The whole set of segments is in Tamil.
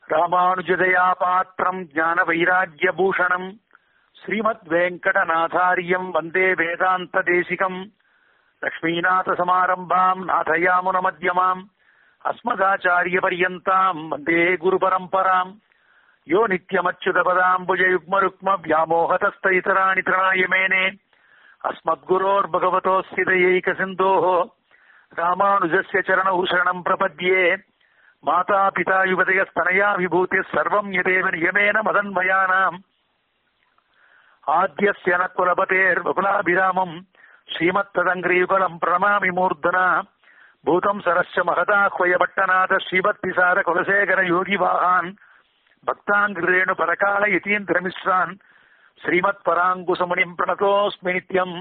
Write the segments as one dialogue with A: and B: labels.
A: ராமானுஜதயா பாத்திரம் ஞான வைராக்கிய பூஷணம் ஸ்ரீமத் வெங்கடநாதாரியம் வந்தே வேதாந்த தேசிகம் லக்ஷ்மீநாத சமாரம்பாம் நாதயாமுன மத்தியமாம் அஸ்மதாச்சாரிய பரியந்தாம் வந்தே குரு பரம்பராம் யோ நித்யமச்சுதபதாம்புஜ யுக்ம ருக்ம வியாமோகதஸ்தைதராணி திரணாய மேனே अस्मद्गुरोर्भगवतोऽस्य दयैकसिन्धोः रामानुजस्य चरणौ शरणम् प्रपद्ये मातापिता युवतयस्तनया विभूतिः सर्वम् यदेव नियमेन मदन्वयानाम् आद्यस्य न कुलपतेर्वकुलाभिरामम् श्रीमत्तदङ्ग्रीयुगलम् प्रणमामि मूर्धना भूतम् सरश्च महदाह्वय भट्टनाथ श्रीभक्तिसार कुलशेखर योगिवाहान् भक्ताङ्ग्रेणु परकाल यतीन्द्रमिश्रान् श्रीमत्पराङ्कुशमुनिम् प्रणतोऽस्मि नित्यम्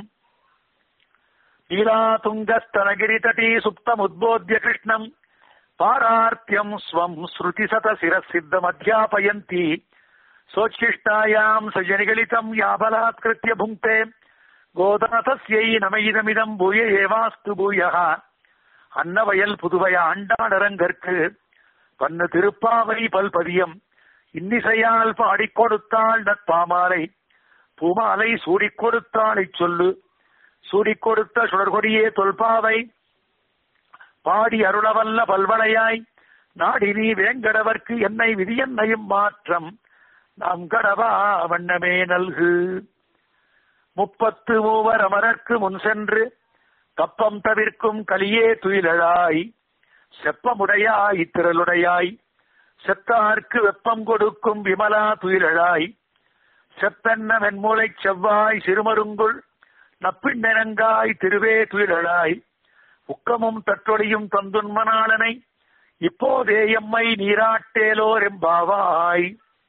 A: लीलातुङ्गस्तनगिरितटी सुप्तमुद्बोध्य कृष्णम् पारार्त्यम् स्वम् श्रुतिशतशिरःसिद्धमध्यापयन्ती सोच्छिष्टायाम् सजनिगलितम् याबलात्कृत्य भुङ्क्ते गोदातस्यै नमैदमिदम् भूय एवास्तु भूयः அன்னவயல் புதுவை ஆண்டாடரங்கற்கு பன்னு திருப்பாவை பல்பதியம் இன்னிசையால் பாடிக் கொடுத்தாள் நற்பாமாலை பூமாலை சூடிக் கொடுத்தாள் சொல்லு சூடிக் கொடுத்த சுடர்கொடியே தொல்பாவை பாடி அருளவல்ல பல்வளையாய் நாடி நீ வேங்கடவர்க்கு என்னை விதியன்னையும் மாற்றம் நாம் கடவா வண்ணமே நல்கு முப்பத்து மூவர் அமரர்க்கு முன் சென்று கப்பம் தவிர்க்கும் கலியே துயிலழாய் செப்பமுடையாய் திரளுடையாய் செத்தார்க்கு வெப்பம் கொடுக்கும் விமலா துயிலழாய் செப்பென்ன வெண்மூளை செவ்வாய் சிறுமருங்குள் நப்பிண்ணெனங்காய் திருவே துயிலழாய் உக்கமும் தற்றொழியும் தந்துன்மனாளனை இப்போதே எம்மை நீராட்டேலோர் எம்பாவாய்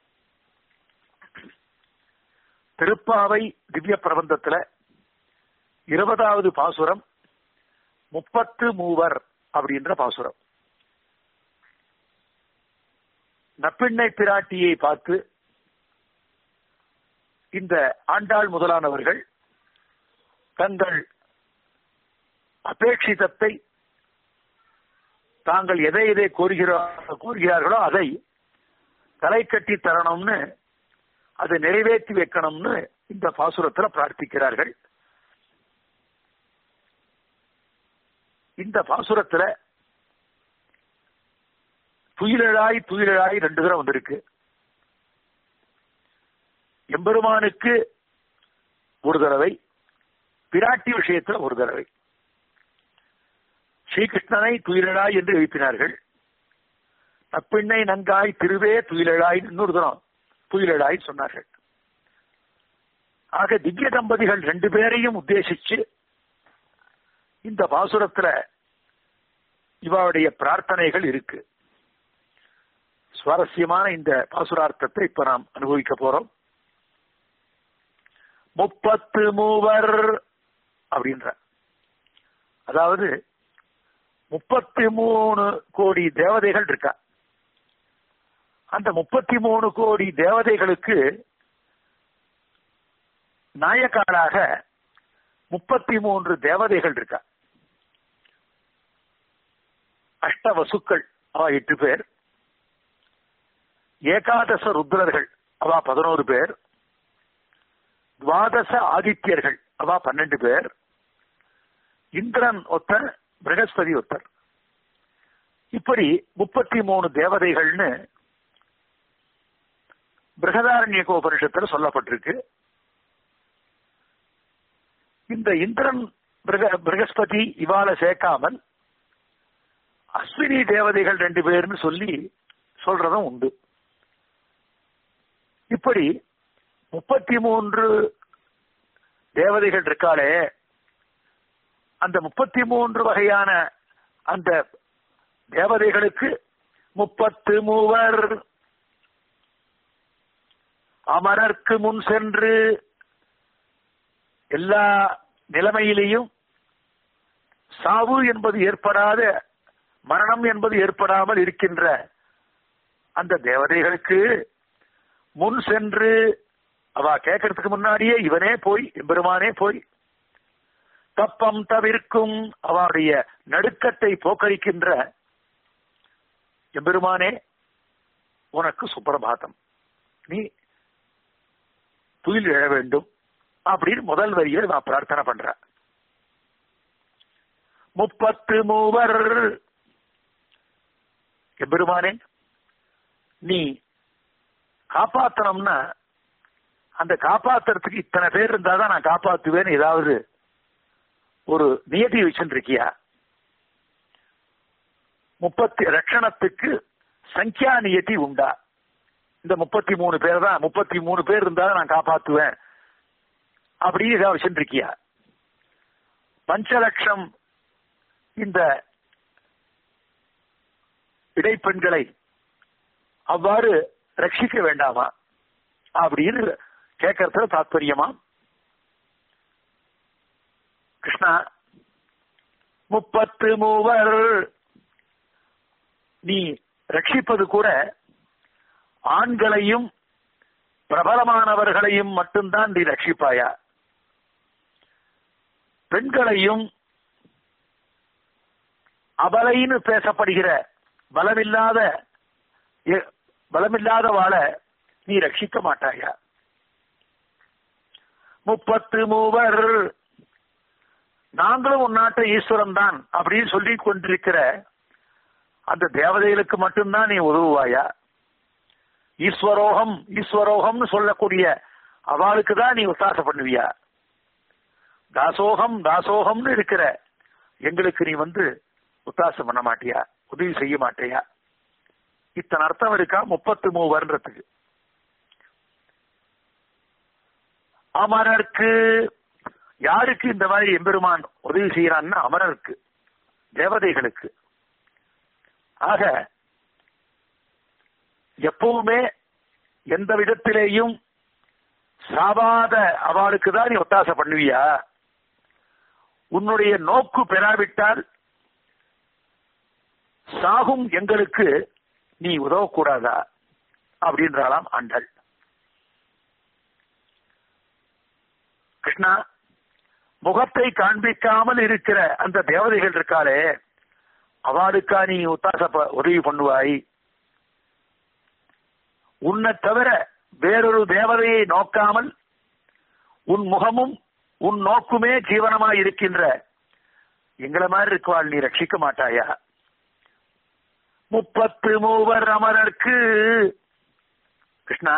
A: திருப்பாவை திவ்ய பிரபந்தத்துல இருபதாவது பாசுரம் முப்பத்து மூவர் அப்படின்ற பாசுரம் நப்பிண்ணை பிராட்டியை பார்த்து இந்த ஆண்டாள் முதலானவர்கள் தங்கள் அபேட்சிதத்தை தாங்கள் எதை எதை கோருகிறார் கோருகிறார்களோ அதை தலை கட்டி தரணும்னு அதை நிறைவேற்றி வைக்கணும்னு இந்த பாசுரத்துல பிரார்த்திக்கிறார்கள் இந்த பாசுரத்துல துயிலழாய் துயிலழாய் ரெண்டு தரம் வந்திருக்கு எம்பெருமானுக்கு ஒரு தடவை பிராட்டி விஷயத்துல ஒரு தடவை ஸ்ரீகிருஷ்ணனை துயிலழாய் என்று எழுப்பினார்கள் நப்பிண்ணை நங்காய் திருவே துயிலழாய் இன்னொரு தரம் துயிலழாய் சொன்னார்கள் ஆக திவ்ய தம்பதிகள் ரெண்டு பேரையும் உத்தேசிச்சு இந்த பாசுரத்துல இவருடைய பிரார்த்தனைகள் இருக்கு சுவாரஸ்யமான இந்த பாசுரார்த்தத்தை இப்ப நாம் அனுபவிக்க போறோம் முப்பத்து மூவர் அப்படின்ற அதாவது முப்பத்தி மூணு கோடி தேவதைகள் இருக்கா அந்த முப்பத்தி மூணு கோடி தேவதைகளுக்கு நாயக்காளாக முப்பத்தி மூன்று தேவதைகள் இருக்கா அஷ்ட வசுக்கள் அவ எட்டு பேர் ஏகாதச ருத்ரர்கள் அவ பதினோரு பேர் துவாதச ஆதித்யர்கள் அவ பன்னெண்டு பேர் இந்திரன் ஒத்தர் பிரகஸ்பதி ஒத்தர் இப்படி முப்பத்தி மூணு தேவதைகள்னு பிரகதாரண்ய உபனிஷத்துல சொல்லப்பட்டிருக்கு இந்த இந்திரன் பிரகஸ்பதி இவால சேர்க்காமல் அஸ்வினி தேவதைகள் ரெண்டு பேர்னு சொல்லி சொல்றதும் உண்டு இப்படி முப்பத்தி மூன்று தேவதைகள் இருக்காளே அந்த முப்பத்தி மூன்று வகையான அந்த தேவதைகளுக்கு முப்பத்து மூவர் அமரர்க்கு முன் சென்று எல்லா நிலைமையிலேயும் சாவு என்பது ஏற்படாத மரணம் என்பது ஏற்படாமல் இருக்கின்ற அந்த தேவதைகளுக்கு முன் சென்று அவ கேட்கறதுக்கு முன்னாடியே இவனே போய் எம்பெருமானே போய் தப்பம் தவிர்க்கும் அவருடைய நடுக்கத்தை போக்கடிக்கின்ற எம்பெருமானே உனக்கு சுப்பிரபாதம் நீ துயில் எழ வேண்டும் அப்படின்னு முதல் வரியில நான் பிரார்த்தனை பண்றேன் முப்பத்து மூவர் எம்பெருமானே நீ காப்பாத்தணும்னா அந்த காப்பாத்துறதுக்கு இத்தனை பேர் இருந்தாதான் நான் காப்பாத்துவேன்னு ஏதாவது ஒரு நியதி வச்சுருக்கியா முப்பத்தி ரட்சணத்துக்கு சங்கியா நியதி உண்டா இந்த முப்பத்தி மூணு பேர் தான் முப்பத்தி மூணு பேர் இருந்தாலும் நான் காப்பாத்துவேன் அப்படின்னு ஏதாவது வச்சுருக்கியா பஞ்சலட்சம் இந்த இடைப்பெண்களை அவ்வாறு ரட்சிக்க வேண்டாமா அப்படின்னு கேட்கறதுல தாத்பரியமா கிருஷ்ணா முப்பத்து மூவர் நீ ரட்சிப்பது கூட ஆண்களையும் பிரபலமானவர்களையும் மட்டும்தான் நீ ரட்சிப்பாயா பெண்களையும் அபலைன்னு பேசப்படுகிற பலமில்லாத பலமில்லாத வாழ நீ ரட்சிக்க மாட்டாயா முப்பத்து மூவர் நாங்களும் உன்னாட்ட ஈஸ்வரன் தான் அப்படின்னு சொல்லி கொண்டிருக்கிற அந்த தேவதைகளுக்கு மட்டும்தான் நீ உதவுவாயா ஈஸ்வரோகம் ஈஸ்வரோகம்னு சொல்லக்கூடிய அவளுக்கு தான் நீ உத்தாசம் பண்ணுவியா தாசோகம் தாசோகம்னு இருக்கிற எங்களுக்கு நீ வந்து உத்தாசம் பண்ண மாட்டியா உதவி செய்ய மாட்டியா இத்தனை அர்த்தம் இருக்கா முப்பத்து மூவர்ன்றதுக்கு அமரருக்கு யாருக்கு இந்த மாதிரி எம்பெருமான் உதவி செய்யறான்னா அமரருக்கு தேவதைகளுக்கு ஆக எப்பவுமே எந்த விதத்திலேயும் சாவாத அவளுக்கு தான் நீ ஒத்தாசை பண்ணுவியா உன்னுடைய நோக்கு பெறாவிட்டால் சாகும் எங்களுக்கு நீ உதவக்கூடாதா அப்படின்றாலாம் ஆண்டாள் கிருஷ்ணா முகத்தை காண்பிக்காமல் இருக்கிற அந்த தேவதைகள் இருக்காளே அவளுக்கா நீ உத்தாச உதவி பண்ணுவாய் உன்னை தவிர வேறொரு தேவதையை நோக்காமல் உன் முகமும் உன் நோக்குமே ஜீவனமாய் இருக்கின்ற எங்களை மாதிரி இருக்குவாள் நீ ரட்சிக்க மாட்டாயா முப்பத்து மூவர் அமரர்க்கு கிருஷ்ணா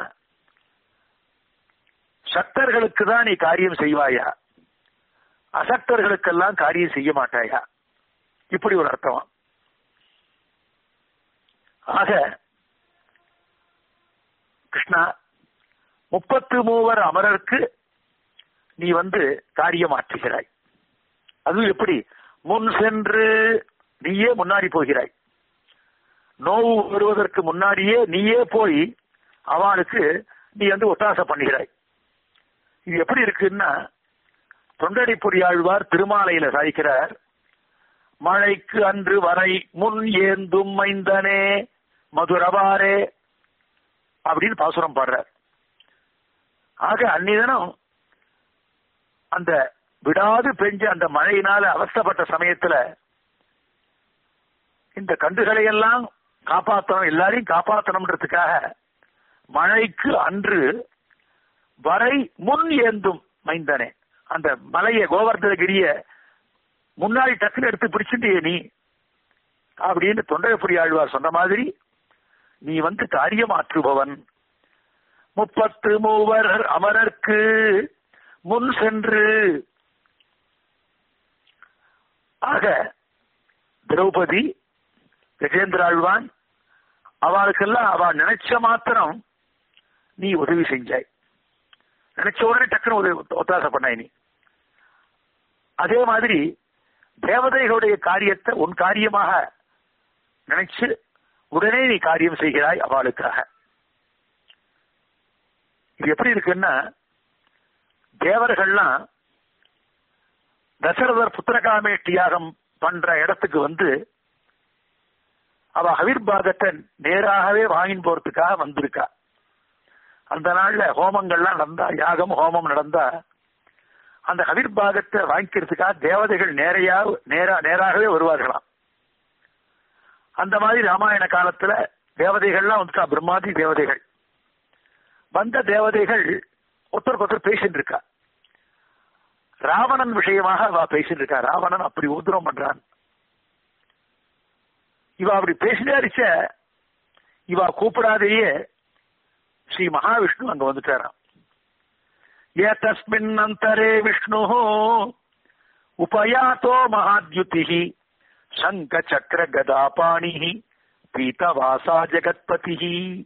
A: சக்தர்களுக்கு தான் நீ காரியம் செய்வாயா அசக்தர்களுக்கெல்லாம் காரியம் செய்ய மாட்டாயா இப்படி ஒரு அர்த்தம் ஆக கிருஷ்ணா முப்பத்து மூவர் அமரருக்கு நீ வந்து காரியம் ஆற்றுகிறாய் அது எப்படி முன் சென்று நீயே முன்னாடி போகிறாய் நோவு வருவதற்கு முன்னாடியே நீயே போய் அவனுக்கு நீ வந்து ஒத்தாசை பண்ணுகிறாய் இது எப்படி இருக்குன்னா தொண்டடி பொறியாழ்வார் திருமாலையில சாய்க்கிறார் மழைக்கு அன்று வரை முன் ஏந்தும் மைந்தனே மதுரவாரே அப்படின்னு பாசுரம் பாடுறார் ஆக அன்னிதனம் அந்த விடாது பெஞ்ச அந்த மழையினால அவஸ்தப்பட்ட சமயத்துல இந்த கண்டுகளை எல்லாம் காப்பாற்றணும் எல்லாரையும் காப்பாற்றணும்ன்றதுக்காக மழைக்கு அன்று வரை முன் ஏந்தும் மைந்தனே அந்த மலைய கோவர்தனகிரிய முன்னாடி டக்குன்னு எடுத்து பிடிச்சிட்டியே நீ அப்படின்னு தொண்டகப்புரி ஆழ்வார் சொன்ன மாதிரி நீ வந்து காரியமாற்றுபவன் முப்பத்து மூவர் அமரர்க்கு முன் சென்று ஆக திரௌபதி கஜேந்திர ஆழ்வான் அவளுக்கெல்லாம் அவ நினைச்ச மாத்திரம் நீ உதவி செஞ்சாய் நினைச்ச உடனே டக்குனு உதவி ஒத்தாசை பண்ணாய் நீ அதே மாதிரி தேவதைகளுடைய காரியத்தை உன் காரியமாக நினைச்சு உடனே நீ காரியம் செய்கிறாய் அவளுக்காக இது எப்படி இருக்குன்னா தேவர்கள்லாம் தசரதர் புத்திரகாமேஷ்டி யாகம் பண்ற இடத்துக்கு வந்து அவ ஹவிர்பாகத்தை நேராகவே வாங்கின்னு போறதுக்காக வந்திருக்கா அந்த நாள்ல ஹோமங்கள்லாம் நடந்தா யாகம் ஹோமம் நடந்தா அந்த ஹவிர்பாகத்தை வாங்கிக்கிறதுக்காக தேவதைகள் நேரையா நேரா நேராகவே வருவார்களாம் அந்த மாதிரி ராமாயண காலத்துல தேவதைகள்லாம் வந்துட்டா பிரம்மாதி தேவதைகள் வந்த தேவதைகள் ஒருத்தருக்கு ஒருத்தர் பேசிட்டு இருக்கா ராவணன் விஷயமாக அவ பேசிட்டு இருக்கா ராவணன் அப்படி உத்தரம் பண்றான் இவ அப்படி பேசினாரிச்ச இவ கூப்பிடாதையே ஸ்ரீ மகாவிஷ்ணு அங்க வந்துட்டாராம் ஏ தஸ்மின் அந்தரே விஷ்ணு உபயாத்தோ மகாத்யுதி சங்க சக்கர கதாபாணி பீதவாசா ஜெகத்பதி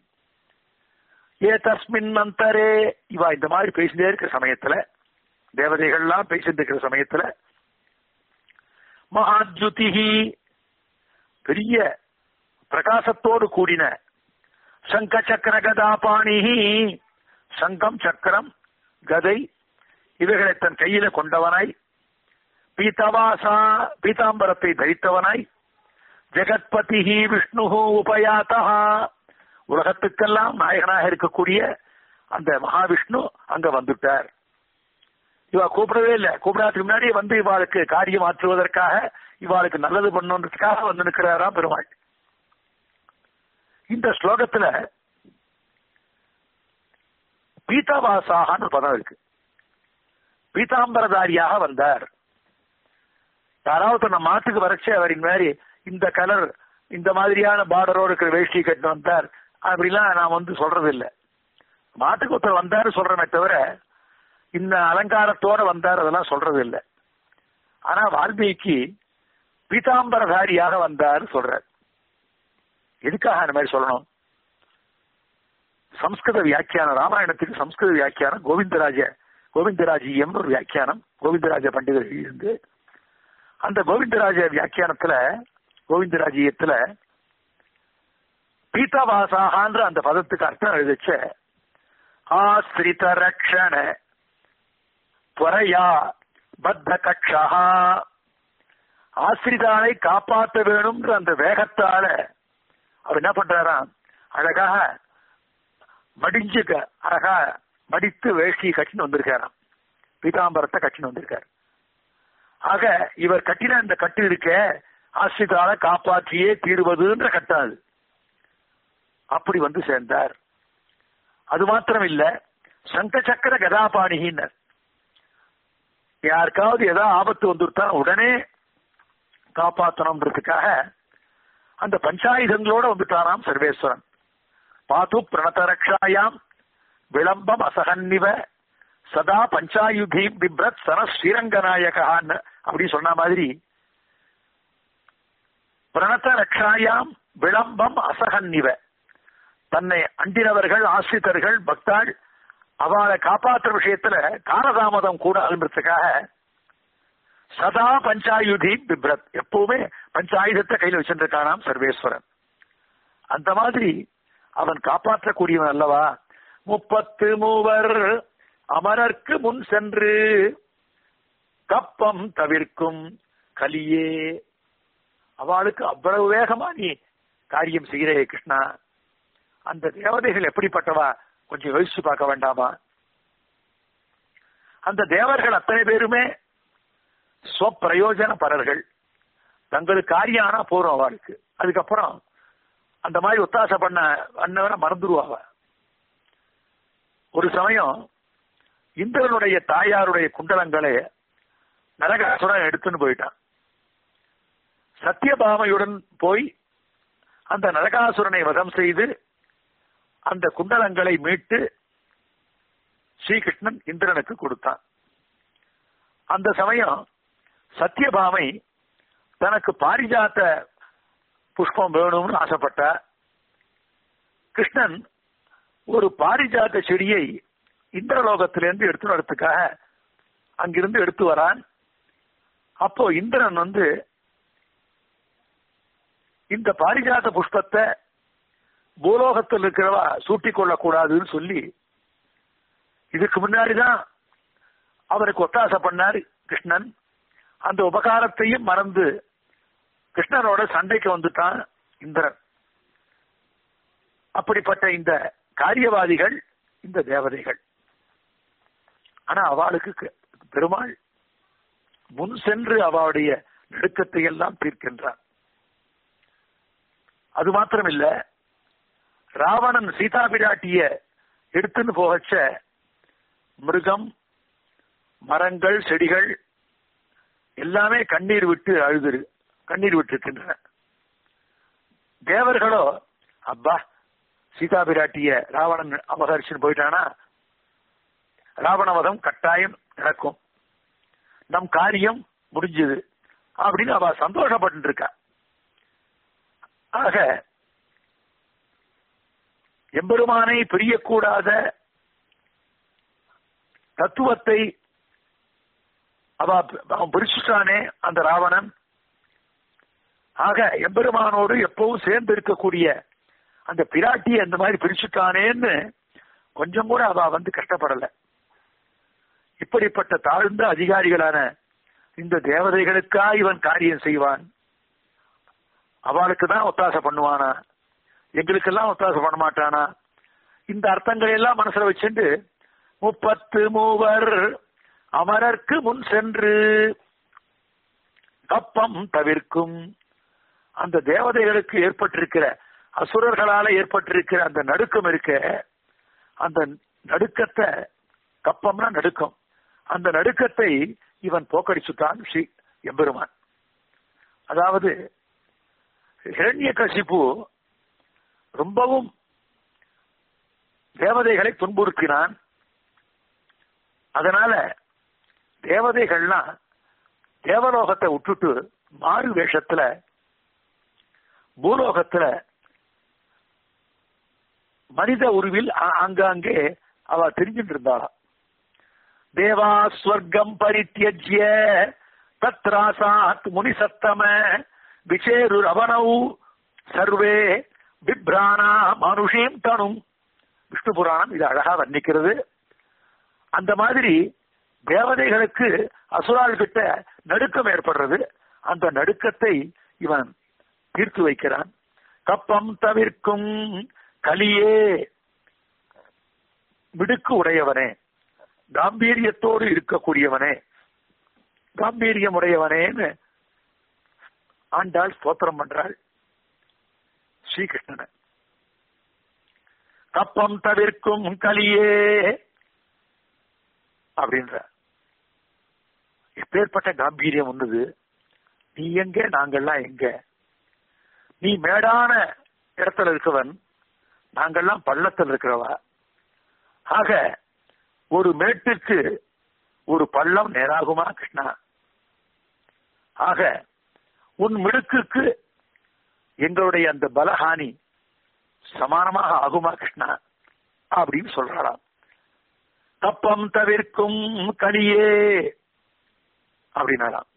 A: ஏ தஸ்மின் அந்தரே இவா இந்த மாதிரி பேசிட்டே இருக்கிற சமயத்துல தேவதைகள்லாம் பேசிட்டு இருக்கிற சமயத்துல மகாத்யுதிஹி பெரிய பிரகாசத்தோடு கூடின சங்க சக்கர கதாபாணிஹி சங்கம் சக்கரம் கதை இவைகளை தன் கையில கொண்டவனாய் பீத்தவாசா பீதாம்பரத்தை தரித்தவனாய் ஜெகத்பதி விஷ்ணு உபயாத்தா உலகத்துக்கெல்லாம் நாயகனாக இருக்கக்கூடிய அந்த மகாவிஷ்ணு அங்க வந்துட்டார் இவ கூப்பிடவே இல்லை கூப்பிடாதுக்கு முன்னாடி வந்து இவாளுக்கு காரியம் ஆற்றுவதற்காக இவாளுக்கு நல்லது பண்ணுறதுக்காக வந்து நிற்கிறாராம் பெருமாள் இந்த ஸ்லோகத்துல பீதாவாசாகன்னு பதம் இருக்கு பீதாம்பரதாரியாக வந்தார் யாராவது நம்ம மாட்டுக்கு வரைச்சு அவர் இந்த மாதிரி இந்த கலர் இந்த மாதிரியான பார்டரோடு இருக்கிற வேஷ்டி கட்டு வந்தார் அப்படிலாம் நான் வந்து சொல்றது இல்லை மாட்டுக்கு ஒருத்தர் வந்தாரு சொல்றமே தவிர இந்த அலங்காரத்தோட வந்தார் அதெல்லாம் சொல்றது இல்லை ஆனா வால்மீகி பீதாம்பரதாரியாக வந்தார் சொல்றார் எதுக்காக அந்த மாதிரி சொல்லணும் சம்ஸ்கிருத வியாக்கியானம் ராமாயணத்துக்கு சம்ஸ்கிருத வியாக்கியானம் கோவிந்தராஜ கோவிந்தராஜியம் ஒரு வியாக்கியானம் கோவிந்தராஜ பண்டிதர் எழுதியிருந்து அந்த கோவிந்தராஜ வியாக்கியானத்துல கோவிந்தராஜியத்துல பீதாவாசாகான்ற அந்த பதத்துக்கு அர்த்தம் எழுதிச்ச ஆஸ்ரித ரக்ஷண துவரையா பத்த கட்சா ஆசிரிதானை காப்பாற்ற வேணும்ன்ற அந்த வேகத்தால அவர் என்ன பண்றாராம் அழகாக மடிஞ்சு அழகா மடித்து வேஷ்டி கட்டின்னு வந்திருக்காராம் பீதாம்பரத்தை கட்டின்னு வந்திருக்காரு ஆக இவர் கட்டின இந்த கட்டு இருக்க ஆசிரிதால காப்பாற்றியே தீர்வதுன்ற கட்டம் அது அப்படி வந்து சேர்ந்தார் அது மாத்திரம் இல்ல சங்க சக்கர கதாபாணிகின்னர் யாருக்காவது ஏதாவது ஆபத்து வந்துருத்தா உடனே காப்பாற்றணும்ன்றதுக்காக அந்த பஞ்சாயுதங்களோட வந்துட்டாராம் சர்வேஸ்வரன் பாத்து பிரணத ரக்ஷாயாம் விளம்பம் அசகன்னிவ சதா பஞ்சாயுதி பிப்ரத் சன ஸ்ரீரங்கநாயகான்னு அப்படி சொன்ன மாதிரி பிரணத ரக்ஷாயாம் விளம்பம் அசகன்னிவ தன்னை அண்டினவர்கள் ஆசிரியர்கள் பக்தாள் அவளை காப்பாற்றுற விஷயத்துல காலதாமதம் கூட அலும்புறதுக்காக சதா பஞ்சாயுதி பிப்ரத் எப்பவுமே பஞ்சாயுதத்தை கையில் வச்சிருக்கானாம் சர்வேஸ்வரன் அந்த மாதிரி அவன் காப்பாற்றக்கூடியவன் அல்லவா முப்பத்து மூவர் அமரர்க்கு முன் சென்று கப்பம் தவிர்க்கும் கலியே அவளுக்கு அவ்வளவு வேகமா நீ காரியம் செய்கிறே கிருஷ்ணா அந்த தேவதைகள் எப்படிப்பட்டவா கொஞ்சம் யோசிச்சு பார்க்க வேண்டாமா அந்த தேவர்கள் அத்தனை பேருமே ஸ்வப்பிரயோஜன பரர்கள் தங்களுக்கு காரியம் ஆனா போறோம் அவளுக்கு அதுக்கப்புறம் அந்த மாதிரி ஒத்தாசை பண்ண அண்ணவன மறந்துடுவாங்க ஒரு சமயம் இந்திரனுடைய தாயாருடைய குண்டலங்களை நரகாசுரன் எடுத்துன்னு போயிட்டான் சத்தியபாமையுடன் போய் அந்த நரகாசுரனை வதம் செய்து அந்த குண்டலங்களை மீட்டு ஸ்ரீகிருஷ்ணன் இந்திரனுக்கு கொடுத்தான் அந்த சமயம் சத்தியபாமை தனக்கு பாரிஜாத்த புஷ்பம் வேணும்னு ஆசைப்பட்டா கிருஷ்ணன் ஒரு பாரிஜாத்த செடியை இந்திரலோகத்திலிருந்து எடுத்து வரத்துக்காக அங்கிருந்து எடுத்து வரான் அப்போ இந்திரன் வந்து இந்த பாரிஜாத புஷ்பத்தை பூலோகத்தில் இருக்கிறவா சூட்டிக் கொள்ளக்கூடாதுன்னு சொல்லி இதுக்கு முன்னாடிதான் அவருக்கு ஒத்தாசை பண்ணார் கிருஷ்ணன் அந்த உபகாரத்தையும் மறந்து கிருஷ்ணனோட சண்டைக்கு வந்துட்டான் இந்திரன் அப்படிப்பட்ட இந்த காரியவாதிகள் இந்த தேவதைகள் ஆனா அவளுக்கு பெருமாள் முன் சென்று அவளுடைய நடுக்கத்தை எல்லாம் தீர்க்கின்றார் அது மாத்திரம் இல்ல ராவணன் சீதா பிராட்டிய எடுத்துன்னு போகச்ச மிருகம் மரங்கள் செடிகள் எல்லாமே கண்ணீர் விட்டு அழுது கண்ணீர் விட்டிருக்கின்றன தேவர்களோ அப்பா சீதா பிராட்டிய ராவணன் அபகரிச்சுன்னு போயிட்டானா ராவணவதம் கட்டாயம் நடக்கும் நம் காரியம் முடிஞ்சது அப்படின்னு அவ சந்தோஷப்பட்டு இருக்கா ஆக எம்பெருமானை பிரியக்கூடாத தத்துவத்தை அவ அவன் பிரிச்சுட்டானே அந்த ராவணன் ஆக எம்பெருமானோடு எப்பவும் சேர்ந்து இருக்கக்கூடிய அந்த பிராட்டியை அந்த மாதிரி பிரிச்சுட்டானேன்னு கொஞ்சம் கூட அவ வந்து கஷ்டப்படல இப்படிப்பட்ட தாழ்ந்த அதிகாரிகளான இந்த தேவதைகளுக்கா இவன் காரியம் செய்வான் அவளுக்கு தான் ஒத்தாசை பண்ணுவானா எங்களுக்கெல்லாம் ஒத்தாசை பண்ண மாட்டானா இந்த அர்த்தங்களை எல்லாம் மனசுல வச்சுட்டு முப்பத்து மூவர் அமரர்க்கு முன் சென்று கப்பம் தவிர்க்கும் அந்த தேவதைகளுக்கு ஏற்பட்டிருக்கிற அசுரர்களால ஏற்பட்டிருக்கிற அந்த நடுக்கம் இருக்க அந்த நடுக்கத்தை கப்பம்னா நடுக்கம் அந்த நடுக்கத்தை இவன் போக்கடிச்சுட்டான் ஸ்ரீ எம்பெருமான் அதாவது ஹிரண்ய கசிப்பு ரொம்பவும் தேவதைகளை துன்புறுத்தினான் அதனால தேவதைகள்லாம் தேவலோகத்தை விட்டுட்டு மாறு வேஷத்துல பூலோகத்துல மனித உருவில் ஆங்காங்கே அவ தெரிஞ்சுட்டு இருந்தாளாம் தேவா ஸ்வர்க்கம் பரித்தியஜ்ய தத்ராசாத் முனிசத்தம விசேரு ரவணவு சர்வே பிப்ரானா மனுஷீம் தனும் விஷ்ணு புராணம் இது அழகா வர்ணிக்கிறது அந்த மாதிரி தேவதைகளுக்கு அசுரால் கிட்ட நடுக்கம் ஏற்படுறது அந்த நடுக்கத்தை இவன் தீர்த்து வைக்கிறான் கப்பம் தவிர்க்கும் கலியே மிடுக்கு உடையவனே காம்பீரியத்தோடு இருக்கக்கூடியவனே காம்பீரியம் உடையவனேன்னு ஆண்டாள் ஸ்தோத்திரம் பண்றாள் ஸ்ரீகிருஷ்ணனை கப்பம் தவிர்க்கும் கலியே அப்படின்ற எப்பேற்பட்ட காம்பீரியம் ஒண்ணுது நீ எங்க நாங்கள்லாம் எங்க நீ மேடான இடத்துல இருக்கவன் நாங்கள்லாம் பள்ளத்தில் இருக்கிறவா ஆக ஒரு மேட்டுக்கு ஒரு பள்ளம் நேராகுமா கிருஷ்ணா ஆக உன் மிடுக்குக்கு எங்களுடைய அந்த பலஹானி சமானமாக ஆகுமா கிருஷ்ணா அப்படின்னு சொல்றாளாம் தப்பம் தவிர்க்கும் கலியே அப்படின்னாலாம்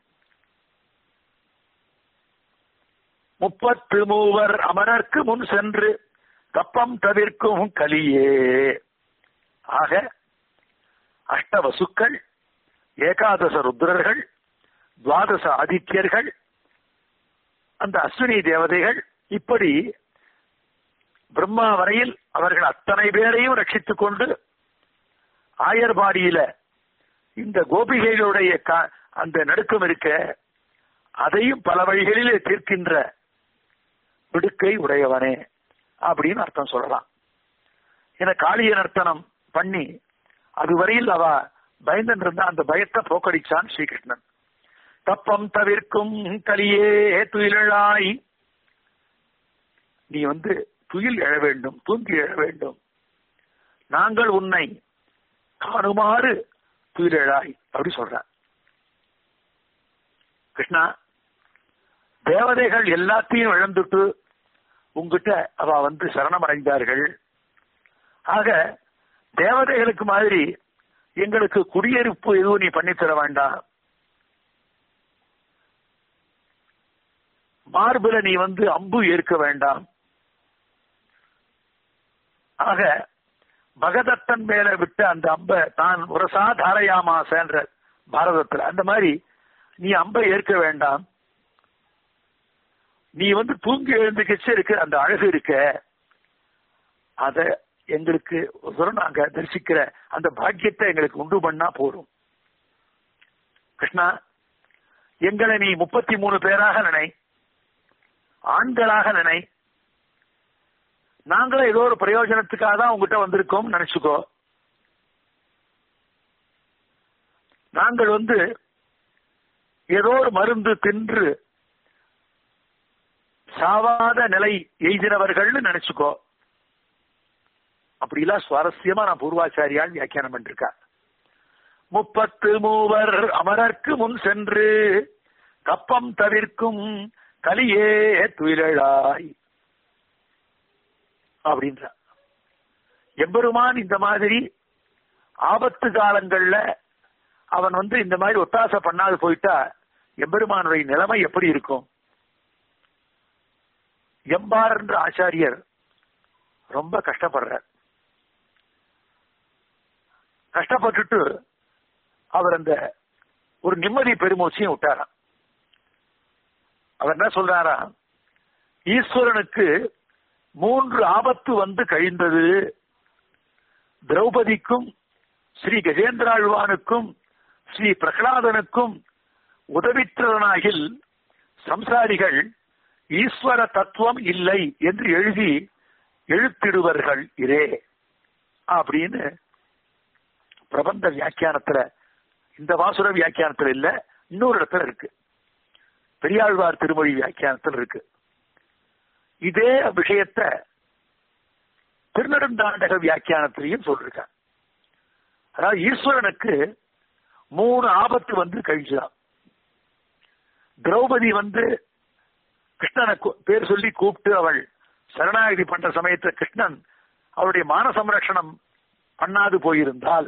A: முப்பத்து மூவர் அமரர்க்கு முன் சென்று கப்பம் தவிர்க்கும் கலியே ஆக அஷ்டவசுக்கள் ஏகாதச ருத்ரர்கள் துவாதச ஆதித்யர்கள் அந்த அஸ்வினி தேவதைகள் இப்படி பிரம்மா வரையில் அவர்கள் அத்தனை பேரையும் ரட்சித்துக் கொண்டு ஆயர்பாடியில இந்த கோபிகைகளுடைய அந்த நடுக்கம் இருக்க அதையும் பல வழிகளிலே தீர்க்கின்ற விடுக்கை உடையவனே அப்படின்னு அர்த்தம் சொல்லலாம் என காளிய நர்த்தனம் பண்ணி அதுவரையில் அவ பயந்தன் இருந்த அந்த பயத்தை போக்கடிச்சான் ஸ்ரீகிருஷ்ணன் தப்பம் தவிர்க்கும் கலியே துயிலாய் நீ வந்து துயில் எழ வேண்டும் தூங்கி எழ வேண்டும் நாங்கள் உன்னை காணுமாறு துயிலழாய் அப்படி சொல்ற கிருஷ்ணா தேவதைகள் எல்லாத்தையும் இழந்துட்டு உங்ககிட்ட அவ வந்து சரணமடைந்தார்கள் ஆக தேவதைகளுக்கு மாதிரி எங்களுக்கு குடியிருப்பு எதுவும் நீ பண்ணித்தர வேண்டாம் மார்பில நீ வந்து அம்பு ஏற்க வேண்டாம் ஆக பகதத்தன் மேல விட்ட அந்த அம்ப தான் உரசா தாரையாமாசன்ற பாரதத்துல அந்த மாதிரி நீ அம்பை ஏற்க வேண்டாம் நீ வந்து தூங்கி எழுந்துக்கிச்சு இருக்க அந்த அழகு இருக்க அத எங்களுக்கு ஒரு நாங்க தரிசிக்கிற அந்த பாக்கியத்தை எங்களுக்கு உண்டு பண்ணா போதும் கிருஷ்ணா எங்களை நீ முப்பத்தி மூணு பேராக நினை ஆண்களாக நினை நாங்களும் ஏதோ ஒரு பிரயோஜனத்துக்காக தான் உங்ககிட்ட வந்திருக்கோம் நினைச்சுக்கோ நாங்கள் வந்து ஏதோ ஒரு மருந்து தின்று சாவாத நிலை எய்தினவர்கள்னு நினைச்சுக்கோ அப்படிலாம் சுவாரஸ்யமா நான் பூர்வாச்சாரியால் வியாக்கியானம் பண்ணிருக்கா முப்பத்து மூவர் அமரர்க்கு முன் சென்று கப்பம் தவிர்க்கும் கலியே துயிலாய் அப்படின்ற எம்பெருமான் இந்த மாதிரி ஆபத்து காலங்கள்ல அவன் வந்து இந்த மாதிரி ஒத்தாசை பண்ணாது போயிட்டா எம்பெருமானுடைய நிலைமை எப்படி இருக்கும் எம்பார் என்ற ஆச்சாரியர் ரொம்ப கஷ்டப்படுறார் கஷ்டப்பட்டுட்டு அவர் அந்த ஒரு நிம்மதி பெருமூச்சையும் விட்டாராம் அவர் என்ன சொல்றாரா ஈஸ்வரனுக்கு மூன்று ஆபத்து வந்து கழிந்தது திரௌபதிக்கும் ஸ்ரீ கஜேந்திராழ்வானுக்கும் ஸ்ரீ பிரகலாதனுக்கும் உதவித்திறனாகில் சம்சாரிகள் ஈஸ்வர தத்துவம் இல்லை என்று எழுதி எழுத்திடுவர்கள் இரே அப்படின்னு பிரபந்த வியாக்கியானத்துல இந்த வாசுர வியாக்கியானத்துல இல்ல இன்னொரு இடத்துல இருக்கு பெரியாழ்வார் திருமொழி வியாக்கியானத்தில் இருக்கு இதே விஷயத்த திருநெடுந்தாண்டக வியாக்கியானத்திலையும் சொல்லிருக்காங்க அதாவது ஈஸ்வரனுக்கு மூணு ஆபத்து வந்து கழிச்சுதான் திரௌபதி வந்து கிருஷ்ணனை பேர் சொல்லி கூப்பிட்டு அவள் சரணாகதி பண்ற சமயத்துல கிருஷ்ணன் அவருடைய மான சம்ரட்சணம் பண்ணாது போயிருந்தால்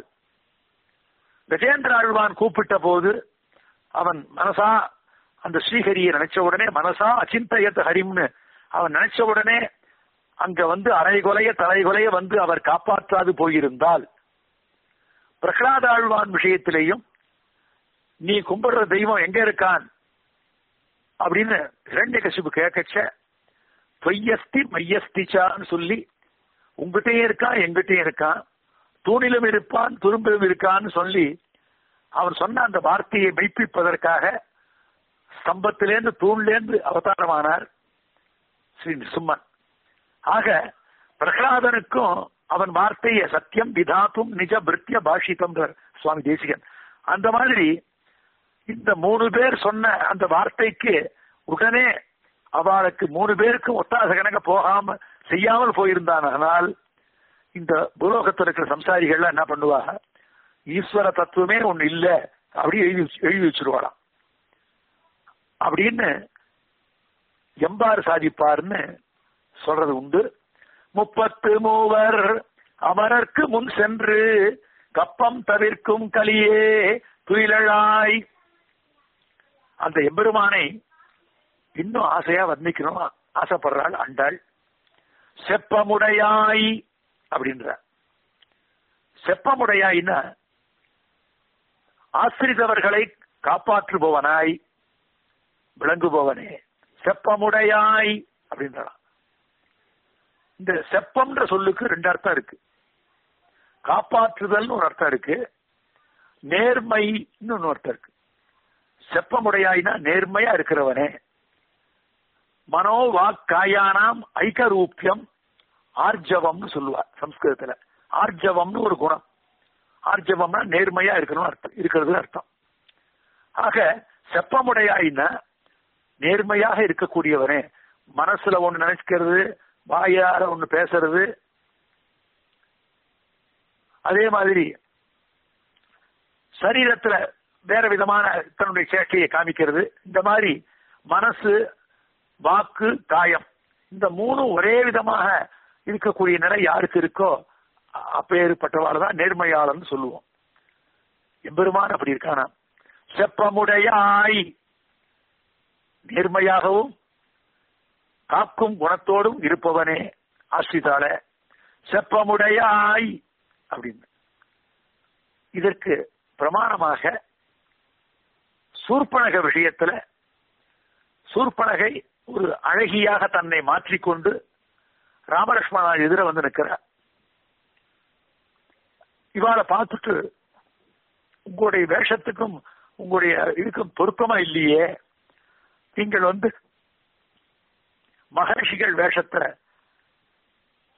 A: கஜேந்திர ஆழ்வான் கூப்பிட்ட போது அவன் மனசா அந்த ஸ்ரீஹரியை நினைச்ச உடனே மனசா அச்சிந்தயத் ஹரிம்னு அவன் நினைச்ச உடனே அங்க வந்து அரைகொலைய தலைகொலைய வந்து அவர் காப்பாற்றாது போயிருந்தால் பிரகலாத ஆழ்வான் விஷயத்திலேயும் நீ கும்பிடுற தெய்வம் எங்க இருக்கான் அப்படின்னு இரண்ய கசிப்பு கேட்கச்ச பொய்யஸ்தி மையஸ்திச்சான்னு சொல்லி உங்ககிட்டயும் இருக்கான் எங்கிட்டயும் இருக்கான் தூணிலும் இருப்பான் துரும்பிலும் இருக்கான்னு சொல்லி அவன் சொன்ன அந்த வார்த்தையை மெய்ப்பிப்பதற்காக ஸ்தம்பத்திலேருந்து தூண்லேருந்து அவதாரமானார் ஸ்ரீ நிசும்மன் ஆக பிரகலாதனுக்கும் அவன் வார்த்தையை சத்தியம் விதாத்தும் நிஜ பிருத்திய பாஷிதம் சுவாமி தேசிகன் அந்த மாதிரி இந்த மூணு பேர் சொன்ன அந்த வார்த்தைக்கு உடனே அவளுக்கு மூணு பேருக்கும் ஒத்தாச கணக்க போகாம செய்யாமல் போயிருந்தான் ஆனால் இந்த பூலோகத்தில் இருக்கிற சம்சாரிகள்லாம் என்ன பண்ணுவாங்க ஈஸ்வர தத்துவமே ஒண்ணு இல்ல அப்படி எழுதி எழுதி வச்சிருவாளாம் அப்படின்னு எம்பாறு சாதிப்பார்னு சொல்றது உண்டு முப்பத்து மூவர் அமரர்க்கு முன் சென்று கப்பம் தவிர்க்கும் கலியே துயிலாய் அந்த எம்பெருமானை இன்னும் ஆசையா வர்ணிக்கணும் ஆசைப்படுறாள் அண்டாள் செப்பமுடையாய் அப்படின்ற செப்பமுடையாய்னா ஆசிரிதவர்களை காப்பாற்றுபவனாய் விளங்குபவனே செப்பமுடையாய் அப்படின்றான் இந்த செப்பம்ன்ற சொல்லுக்கு ரெண்டு அர்த்தம் இருக்கு காப்பாற்றுதல்னு ஒரு அர்த்தம் இருக்கு நேர்மைன்னு ஒன்னு அர்த்தம் இருக்கு செப்பமுடையாய்னா நேர்மையா இருக்கிறவனே மனோ வாக்காயானாம் ஐக்கரூப்பியம் ஆர்ஜவம்னு சொல்லுவா சம்ஸ்கிருதத்துல ஆர்ஜவம்னு ஒரு குணம் ஆர்ஜவம்னா நேர்மையா இருக்கணும் அர்த்தம் இருக்கிறது அர்த்தம் ஆக செப்பமுடையாயின்னா நேர்மையாக இருக்கக்கூடியவனே மனசுல ஒண்ணு நினைக்கிறது வாயார ஒண்ணு பேசுறது அதே மாதிரி சரீரத்துல வேற விதமான தன்னுடைய சேட்டையை காமிக்கிறது இந்த மாதிரி மனசு வாக்கு காயம் இந்த மூணும் ஒரே விதமாக இருக்கக்கூடிய நிலை யாருக்கு இருக்கோ அப்பேற்பட்டவாள் தான் நேர்மையாளர்னு சொல்லுவோம் எம்பெருமான் அப்படி இருக்கானா செப்பமுடையாய் நேர்மையாகவும் காக்கும் குணத்தோடும் இருப்பவனே ஆசிரிதால செப்பமுடையாய் அப்படின்னு இதற்கு பிரமாணமாக சூர்பனக விஷயத்துல சூர்பனகை ஒரு அழகியாக தன்னை மாற்றிக்கொண்டு ராமலட்சுமணா எதிர வந்து நிற்கிறார் இவாளை பார்த்துட்டு உங்களுடைய வேஷத்துக்கும் உங்களுடைய இதுக்கும் பொருத்தமா இல்லையே நீங்கள் வந்து மகர்ஷிகள் வேஷத்தை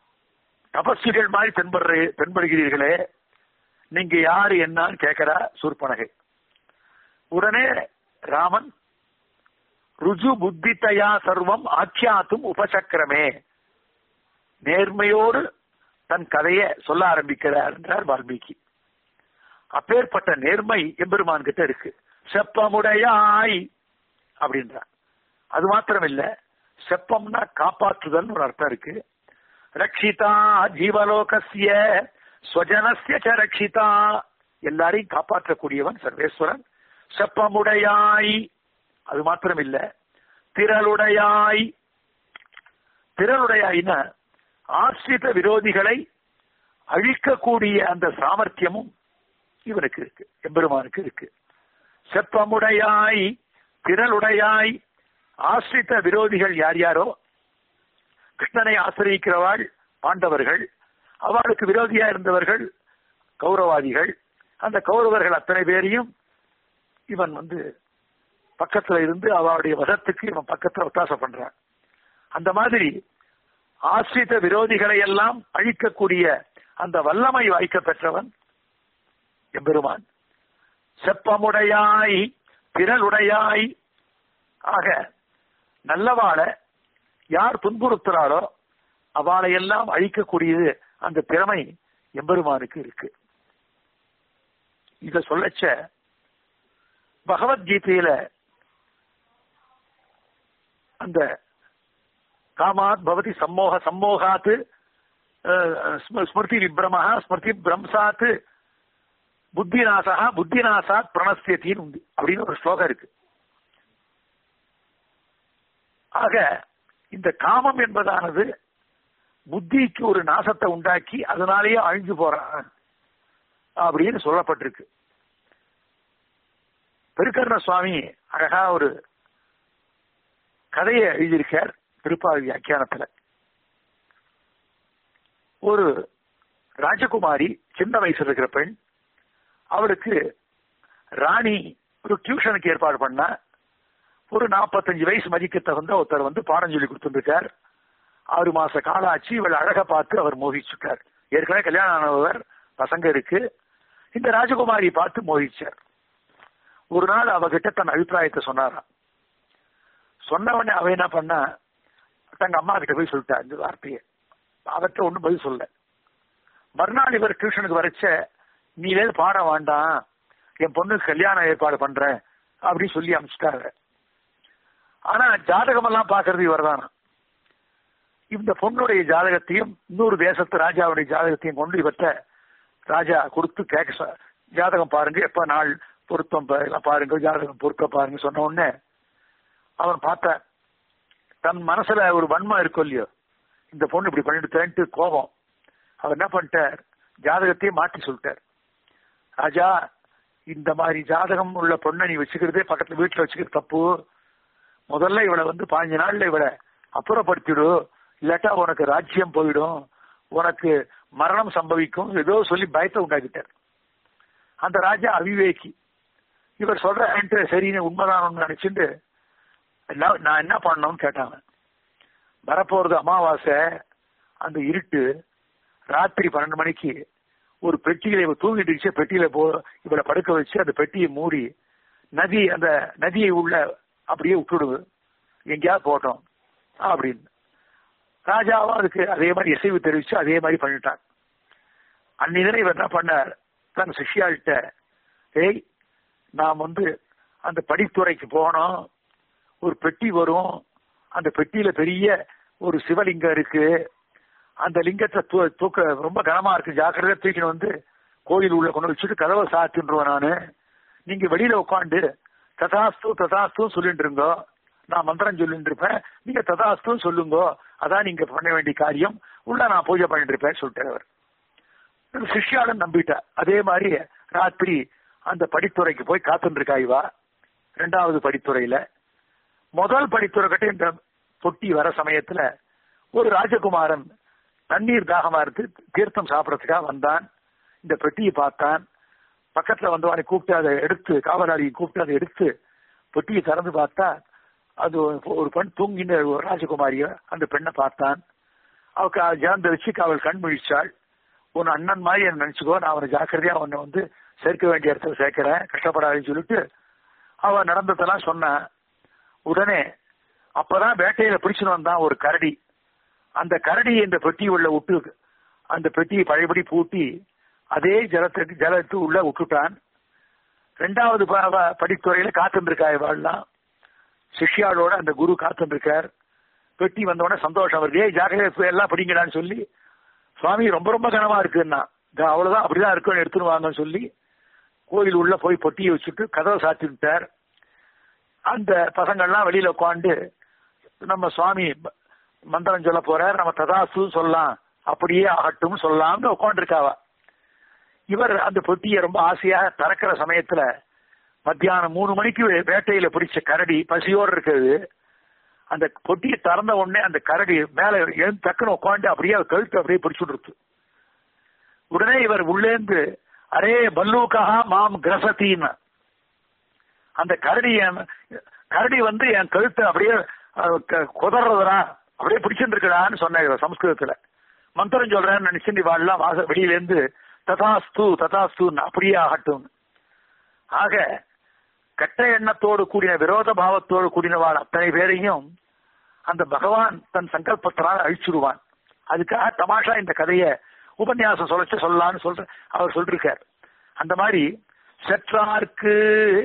A: தபஸ்விகள் மாதிரி தென்படுற தென்படுகிறீர்களே நீங்க யாரு என்னன்னு கேட்கிறா சூர்பனகை உடனே ராமன் ருஜு புத்தித்தயா சர்வம் ஆக்கியாத்தும் உபசக்கிரமே நேர்மையோடு தன் கதையை சொல்ல ஆரம்பிக்கிறார் என்றார் வால்மீகி அப்பேற்பட்ட நேர்மை எம்பெருமான் கிட்ட இருக்கு செப்பமுடையாய் அப்படின்றார் அது மாத்திரம் இல்ல செப்பம்னா காப்பாற்றுதல் ஒரு அர்த்தம் இருக்கு ரக்ஷிதா ஜீவலோகசிய ஸ்வஜனசிய ச ரக்ஷிதா எல்லாரையும் காப்பாற்றக்கூடியவன் சர்வேஸ்வரன் செப்பமுடையாய் அது மாத்திரம் இல்ல திரளுடையாய் திரளுடையாய்னா ஆசிரித விரோதிகளை அழிக்கக்கூடிய அந்த சாமர்த்தியமும் இவனுக்கு இருக்கு எம்பெருமானுக்கு இருக்கு செப்பமுடையாய் திரளுடையாய் ஆசிரித்த விரோதிகள் யார் யாரோ கிருஷ்ணனை ஆசிரியிக்கிறவாள் பாண்டவர்கள் அவளுக்கு விரோதியா இருந்தவர்கள் கௌரவாதிகள் அந்த கௌரவர்கள் அத்தனை பேரையும் இவன் வந்து பக்கத்துல இருந்து அவளுடைய வசத்துக்கு இவன் பக்கத்துல ஒத்தாசம் பண்றான் அந்த மாதிரி ஆசிரித்த விரோதிகளை எல்லாம் அழிக்கக்கூடிய அந்த வல்லமை வாய்க்க பெற்றவன் எம்பெருமான் செப்பமுடையாய் திரளுடையாய் ஆக நல்லவாள யார் துன்புறுத்துறாளோ அவளை எல்லாம் அழிக்கக்கூடியது அந்த திறமை எம்பெருமானுக்கு இருக்கு இத சொல்லச்ச பகவத்கீதையில அந்த காமாத் பவதி சம்மோக சம்மோகாத் ஸ்மிருதி விப்ரமஹா ஸ்மிருதி பிரம்சாத் புத்திநாசா புத்திநாசாத் பிரணஸ்தியத்தின்னு உண்டு அப்படின்னு ஒரு ஸ்லோகம் இருக்கு ஆக இந்த காமம் என்பதானது புத்திக்கு ஒரு நாசத்தை உண்டாக்கி அதனாலேயே அழிஞ்சு போறான் அப்படின்னு சொல்லப்பட்டிருக்கு பெருக்கர்ண சுவாமி அழகா ஒரு கதையை எழுதியிருக்கார் திருப்பாவி வியாக்கியானத்துல ஒரு ராஜகுமாரி சின்ன வயசுல இருக்கிற பெண் அவளுக்கு ராணி ஒரு டியூஷனுக்கு ஏற்பாடு பண்ணா ஒரு நாற்பத்தஞ்சு வயசு மதிக்க தகுந்த ஒருத்தர் வந்து பாடம் சொல்லி கொடுத்துருக்கார் ஆறு மாச காலம் ஆச்சு இவள் அழக பார்த்து அவர் மோகிச்சுட்டார் ஏற்கனவே கல்யாணம் ஆனவர் பசங்க இருக்கு இந்த ராஜகுமாரி பார்த்து மோகிச்சார் ஒரு நாள் அவகிட்ட தன் அபிப்பிராயத்தை சொன்னாராம் சொன்னவனே அவ என்ன பண்ணா தங்க அம்மா கிட்ட போய் சொல்லிட்டா இந்த வார்த்தையை அவர்கிட்ட ஒண்ணும் பதில் சொல்ல மறுநாள் இவர் டியூஷனுக்கு வரைச்ச நீ வேறு பாட வேண்டாம் என் பொண்ணுக்கு கல்யாணம் ஏற்பாடு பண்றேன் அப்படின்னு சொல்லி அனுப்பிச்சிட்டாரு ஆனா ஜாதகம் எல்லாம் பாக்குறது இவர் தானா இந்த பொண்ணுடைய ஜாதகத்தையும் இன்னொரு தேசத்து ராஜாவுடைய ஜாதகத்தையும் கொண்டு இவர்கிட்ட ராஜா கொடுத்து கேட்க ஜாதகம் பாருங்க எப்ப நாள் பொருத்தம் எல்லாம் பாருங்க ஜாதகம் பொருத்த பாருங்க சொன்ன உடனே அவன் பார்த்த தன் மனசுல ஒரு வன்மம் இருக்கும் இல்லையோ இந்த பொண்ணு இப்படி பண்ணிட்டு கோபம் அவர் என்ன பண்ணிட்டார் ஜாதகத்தையே மாற்றி சொல்லிட்டார் ராஜா இந்த மாதிரி ஜாதகம் உள்ள பொண்ணை நீ வச்சுக்கிறதே பக்கத்துல வீட்டுல வச்சுக்கிறது தப்பு முதல்ல இவளை வந்து பாஞ்சு நாள்ல இவளை அப்புறப்படுத்திடு இல்லாட்டா உனக்கு ராஜ்யம் போயிடும் உனக்கு மரணம் சம்பவிக்கும் ஏதோ சொல்லி பயத்தை உண்டாக்கிட்டார் அந்த ராஜா அவிவேகி இவர் சொல்ற சரின்னு உண்மைதான் நினைச்சுட்டு நான் என்ன பண்ணணும்னு கேட்டாங்க வரப்போறது அமாவாசை அந்த இருட்டு ராத்திரி பன்னெண்டு மணிக்கு ஒரு பெட்டியில இவ தூங்கிட்டு இருந்துச்சு பெட்டியில போ இவளை படுக்க வச்சு அந்த பெட்டியை மூடி நதி அந்த நதியை உள்ள அப்படியே விட்டுடுவு எங்கேயாவது போட்டோம் அப்படின்னு ராஜாவும் அதுக்கு அதே மாதிரி இசைவு தெரிவிச்சு அதே மாதிரி பண்ணிட்டான் அன்னிதனை இவர் என்ன பண்ணார் தன் சிஷியாள்கிட்ட ஏய் நாம் வந்து அந்த படித்துறைக்கு போனோம் ஒரு பெட்டி வரும் அந்த பெட்டியில பெரிய ஒரு சிவலிங்கம் இருக்கு அந்த லிங்கத்தை தூக்க ரொம்ப கனமா இருக்கு ஜாக்கிரதையா தூக்கின்னு வந்து கோயில் உள்ள கொண்டு வச்சுட்டு கதவை சாத்தின்றுவேன் நானு நீங்க வெளியில உட்காந்து ததாஸ்து ததாஸ்து சொல்லிட்டு இருங்கோ நான் மந்திரம் சொல்லிட்டு இருப்பேன் நீங்க ததாஸ்து சொல்லுங்க அதான் நீங்க பண்ண வேண்டிய காரியம் உள்ள நான் பூஜை பண்ணிட்டு இருப்பேன் சொல்லிட்டு அவர் சிஷ்யாலும் நம்பிட்டா அதே மாதிரி ராத்திரி அந்த படித்துறைக்கு போய் காத்துட்டு இருக்கா இவா ரெண்டாவது படித்துறையில முதல் படித்துறை கிட்ட இந்த பொட்டி வர சமயத்துல ஒரு ராஜகுமாரன் தண்ணீர் தாகமா இருக்கு தீர்த்தம் சாப்பிடறதுக்காக வந்தான் இந்த பெட்டியை பார்த்தான் பக்கத்துல வந்தவனை கூப்பிட்டு அதை எடுத்து காவலாளியை கூப்பிட்டு அதை எடுத்து பெட்டியை திறந்து பார்த்தா அது ஒரு பெண் தூங்கின ஒரு ராஜகுமாரிய அந்த பெண்ணை பார்த்தான் அவக்கு ஜாந்த வச்சு அவள் கண் முழிச்சாள் உன் அண்ணன் மாதிரி என்ன நினைச்சுக்கோ நான் அவனை ஜாக்கிரதையா உன்னை வந்து சேர்க்க வேண்டிய இடத்துல சேர்க்கிறேன் கஷ்டப்படாதுன்னு சொல்லிட்டு அவ நடந்ததெல்லாம் சொன்னான் உடனே அப்பதான் வேட்டையில பிடிச்சுன்னு வந்தான் ஒரு கரடி அந்த கரடி இந்த பெட்டி உள்ள விட்டு அந்த பெட்டியை பழையபடி பூட்டி அதே ஜலத்துக்கு ஜலத்து உள்ள விட்டுட்டான் ரெண்டாவது ப- ப- படித்துறையில காத்துருக்கா இவாள்லாம் சிஷ்யாளோட அந்த குரு காத்துருக்கார் பெட்டி வந்தோடனே சந்தோஷம் வருது ஏய் ஜாக்கிரதை எல்லாம் படிங்கடான்னு சொல்லி சுவாமி ரொம்ப ரொம்ப கனமா இருக்குன்னா "இதோ அவ்வளவுதான் அப்படிதான் இருக்குன்னு எடுத்துன்னு வாங்கன்னு சொல்லி கோயில் உள்ள போய் பொட்டியை வச்சுட்டு கதவை சாத்தி விட்டார் அந்த பசங்கள்லாம் வெளியில உட்காந்து நம்ம சுவாமி ப- மந்திரம் சொல்ல போறார் நம்ம ததாசு சொல்லலாம் அப்படியே ஆகட்டும் சொல்லலாம்னு உட்காந்துருக்காவ இவர் அந்த பொட்டியை ரொம்ப ஆசையா திறக்கிற சமயத்துல மத்தியானம் மூணு மணிக்கு வேட்டையில பிடிச்ச கரடி பசியோடு இருக்குது அந்த பொட்டியை திறந்த உடனே அந்த கரடி மேல எழுந்து டக்குன்னு உட்காந்து அப்படியே அவர் கழுத்து அப்படியே பிடிச்சுடுறது உடனே இவர் உள்ளேந்து அரே பல்லூக்கா மாம் கிரசத்தின்னு அந்த கரடி என் கரடி வந்து என் கழுத்தை அப்படியே அஹ், க- குதறதுடா அப்படியே பிடிச்சிட்டு இருக்கடான்னு சொன்னார் இவர் சம்ஸ்கிருதத்துல மந்திரம் சொல்றேன்னு நினைச்சு நீ வாழலாம் வாச வெளியில இருந்து ததாஸ்து ததாஸ்து அப்படியே ஆகட்டும் ஆக கெட்ட எண்ணத்தோடு கூடின விரோத பாவத்தோடு கூடினவாள் அத்தனை பேரையும் அந்த பகவான் தன் சங்கல்பத்தினால் அழிச்சுடுவான் அதுக்காக தமாஷா இந்த கதையை உபன்யாசம் சொல்லச்சு சொல்லலாம்னு சொல்ற அவர் சொல்லிருக்கார் அந்த மாதிரி செற்றார்க்கு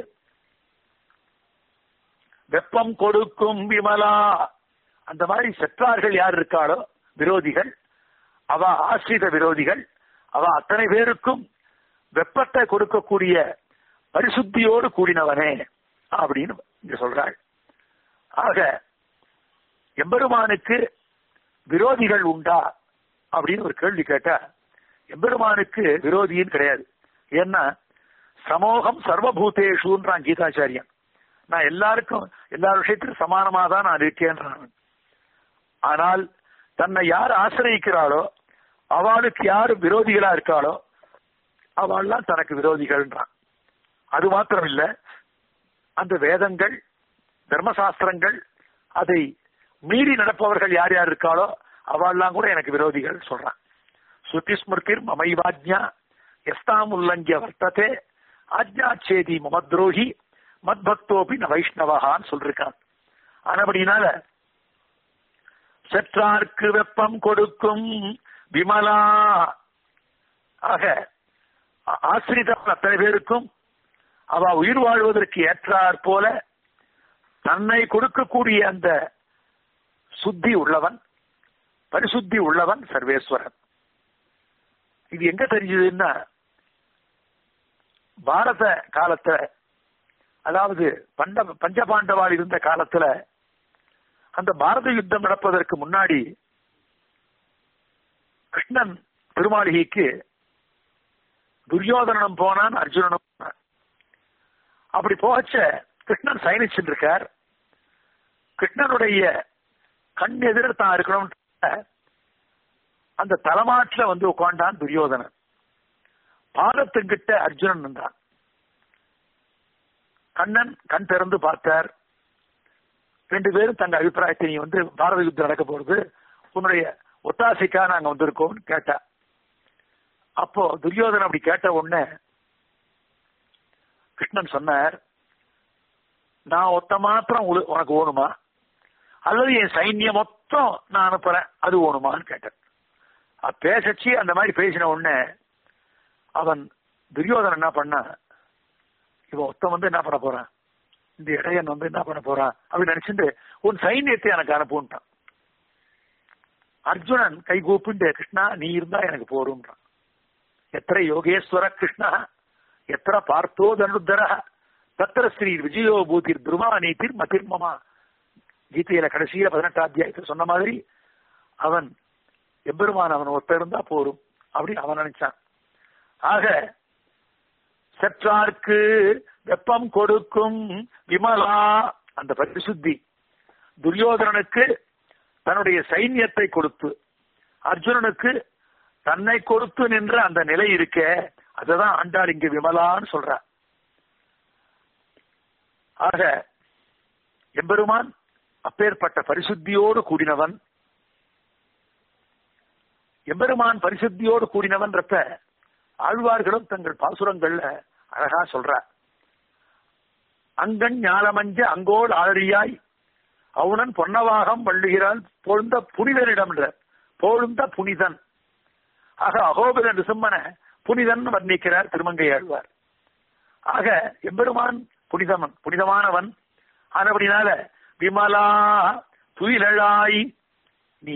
A: வெப்பம் கொடுக்கும் விமலா அந்த மாதிரி செற்றார்கள் யார் இருக்காளோ விரோதிகள் அவ ஆசிரித விரோதிகள் அவ அத்தனை பேருக்கும் வெப்பத்தை கொடுக்கக்கூடிய பரிசுத்தியோடு கூடினவனே அப்படின்னு இங்க சொல்றாள் ஆக எம்பெருமானுக்கு விரோதிகள் உண்டா அப்படின்னு ஒரு கேள்வி கேட்டா எம்பெருமானுக்கு விரோதின்னு கிடையாது ஏன்னா சமோகம் சர்வபூதேஷுன்றான் கீதாச்சாரியன் நான் எல்லாருக்கும் எல்லா விஷயத்திலும் சமானமா தான் நான் இருக்கேன்றான் ஆனால் தன்னை யார் ஆசிரியக்கிறாளோ அவளுக்கு யார் விரோதிகளா இருக்காளோ அவள்லாம் தனக்கு விரோதிகள்ன்றான் அது மாத்திரம் இல்ல அந்த வேதங்கள் தர்மசாஸ்திரங்கள் அதை மீறி நடப்பவர்கள் யார் யார் இருக்காளோ அவள்லாம் கூட எனக்கு விரோதிகள் சொல்றான் ஸ்ருதி ஸ்மிருதிர் மமைவாஜ்ஞா எஸ்தாம் உல்லங்கிய வர்த்ததே ஆஜ்ஞாச்சேதி மமத்ரோஹி மத்பக்தோபி ந வைஷ்ணவகான்னு சொல்லிருக்கான் ஆனபடினால செற்றார்க்கு வெப்பம் கொடுக்கும் விமலா ஆக ஆ- ஆசிரிதம் அத்தனை பேருக்கும் அவ உயிர் வாழ்வதற்கு ஏற்றாற் போல தன்னை கொடுக்கக்கூடிய அந்த சுத்தி உள்ளவன் பரிசுத்தி உள்ளவன் சர்வேஸ்வரன் இது எங்க தெரிஞ்சதுன்னா பாரத காலத்துல அதாவது பண்ட பஞ்சபாண்டவாள் இருந்த காலத்துல அந்த பாரத யுத்தம் நடப்பதற்கு முன்னாடி கிருஷ்ணன் திருமாளிகைக்கு துரியோதனனும் போனான் அர்ஜுனனும் போனான் அப்படி போகச்ச கிருஷ்ணன் சயனிச்சுட்டு இருக்கார் கிருஷ்ணனுடைய கண் எதிர தான் இருக்கணும் அந்த தலைமாட்டுல வந்து உட்காண்டான் துரியோதனன் பாதத்துக்கிட்ட அர்ஜுனன் நின்றான் கண்ணன் கண் திறந்து பார்த்தார் ரெண்டு பேரும் தங்க அபிப்பிராயத்தை நீ வந்து பாரத யுத்தம் நடக்க போறது உன்னுடைய ஒத்தாசைக்கா நாங்க வந்திருக்கோம்னு கேட்டா அப்போ துரியோதனன் அப்படி கேட்ட உடனே கிருஷ்ணன் சொன்னார் நான் ஒத்த மாத்திரம் உனு- உனக்கு ஓணுமா அல்லது என் சைன்யம் மொத்தம் நான் அனுப்புறேன் அது ஓணுமான்னு கேட்டேன் அது பேசச்சு அந்த மாதிரி பேசின உடனே அவன் துரியோதனன் என்ன பண்ணா இவன் ஒருத்தன் வந்து என்ன பண்ண போறான் இந்த இடையன் வந்து என்ன பண்ண போறான் அப்படின்னு நினைச்சுட்டு உன் சைன்யத்தை எனக்கு அனுப்புன்ட்டான் அர்ஜுனன் கை கூப்பிண்டு கிருஷ்ணா நீ இருந்தா எனக்கு போரும்ன்றான் எத்தனை யோகேஸ்வர கிருஷ்ணா எத்தனை பார்த்தோ தனுத்தர தத்திர ஸ்ரீ விஜயோ பூதிர் துருமா நீதிர் மதிர்மமா கீதையில கடைசியில பதினெட்டாம் அத்தியாயத்தில் சொன்ன மாதிரி அவன் எம்பெருமான் அவன் ஒருத்தர் இருந்தா போரும் அப்படின்னு அவன் நினைச்சான் ஆக செற்றார்க்கு வெப்பம் கொடுக்கும் விமலா அந்த பரிசுத்தி துரியோதனனுக்கு தன்னுடைய சைன்யத்தை கொடுத்து அர்ஜுனனுக்கு தன்னை கொடுத்து நின்ற அந்த நிலை இருக்க அததான் ஆண்டாள் இங்க விமலான்னு சொல்ற ஆக எம்பெருமான் அப்பேற்பட்ட பரிசுத்தியோடு கூடினவன் எம்பெருமான் பரிசுத்தியோடு கூடினவன்றப்ப ஆழ்வார்களும் தங்கள் பாசுரங்கள்ல அழகா சொல்றார் அங்கண் ஞாலமஞ்ச அங்கோல் ஆழியாய் அவுணன் பொன்னவாகம் வள்ளுகிறாள் பொழுந்த புனிதனிடம் பொழுந்த புனிதன் ஆக அகோபில நிசும்மன புனிதன் வர்ணிக்கிறார் திருமங்கை ஆழ்வார் ஆக எம்பெருமான் புனிதவன் புனிதமானவன் ஆனபடினால விமலா துயிலழாய் நீ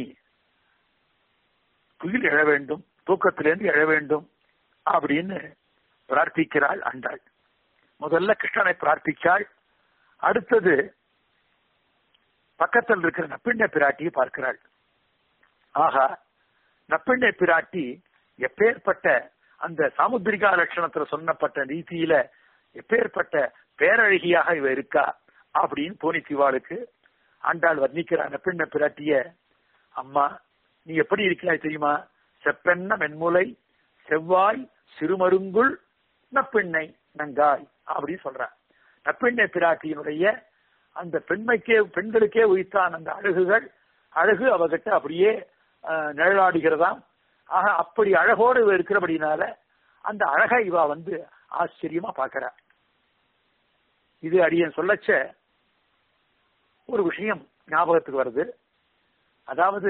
A: துயில் எழ வேண்டும் தூக்கத்திலிருந்து எழ வேண்டும் அப்படின்னு பிரார்த்திக்கிறாள் அண்டாள் முதல்ல கிருஷ்ணனை பிரார்த்திச்சாள் அடுத்தது பக்கத்தில் இருக்கிற நப்பிண்ண பிராட்டியை பார்க்கிறாள் ஆகா நப்பிண்ணை பிராட்டி எப்பேற்பட்ட அந்த சாமுத்திரிகா லட்சணத்துல சொன்னப்பட்ட ரீதியில எப்பேற்பட்ட பேரழகியாக இவ இருக்கா அப்படின்னு தோணித்திவாளுக்கு ஆண்டாள் வர்ணிக்கிறார் நப்பிண்ண பிராட்டிய அம்மா நீ எப்படி இருக்கிறாய் தெரியுமா செப்பெண்ண மென்முலை செவ்வாய் சிறுமருங்குள் நப்பெண்ணை நங்காய் அப்படின்னு சொல்ற நப்பெண்ணை பிராட்டியினுடைய அந்த பெண்மைக்கே பெண்களுக்கே உயிர்த்தான் அந்த அழகுகள் அழகு அவகிட்ட அப்படியே நிழலாடுகிறதாம் ஆக அப்படி அழகோடு இவ இருக்கிறபடினால அந்த அழகை இவ வந்து ஆச்சரியமா பாக்குற இது அடியன் சொல்லச்ச ஒரு விஷயம் ஞாபகத்துக்கு வருது அதாவது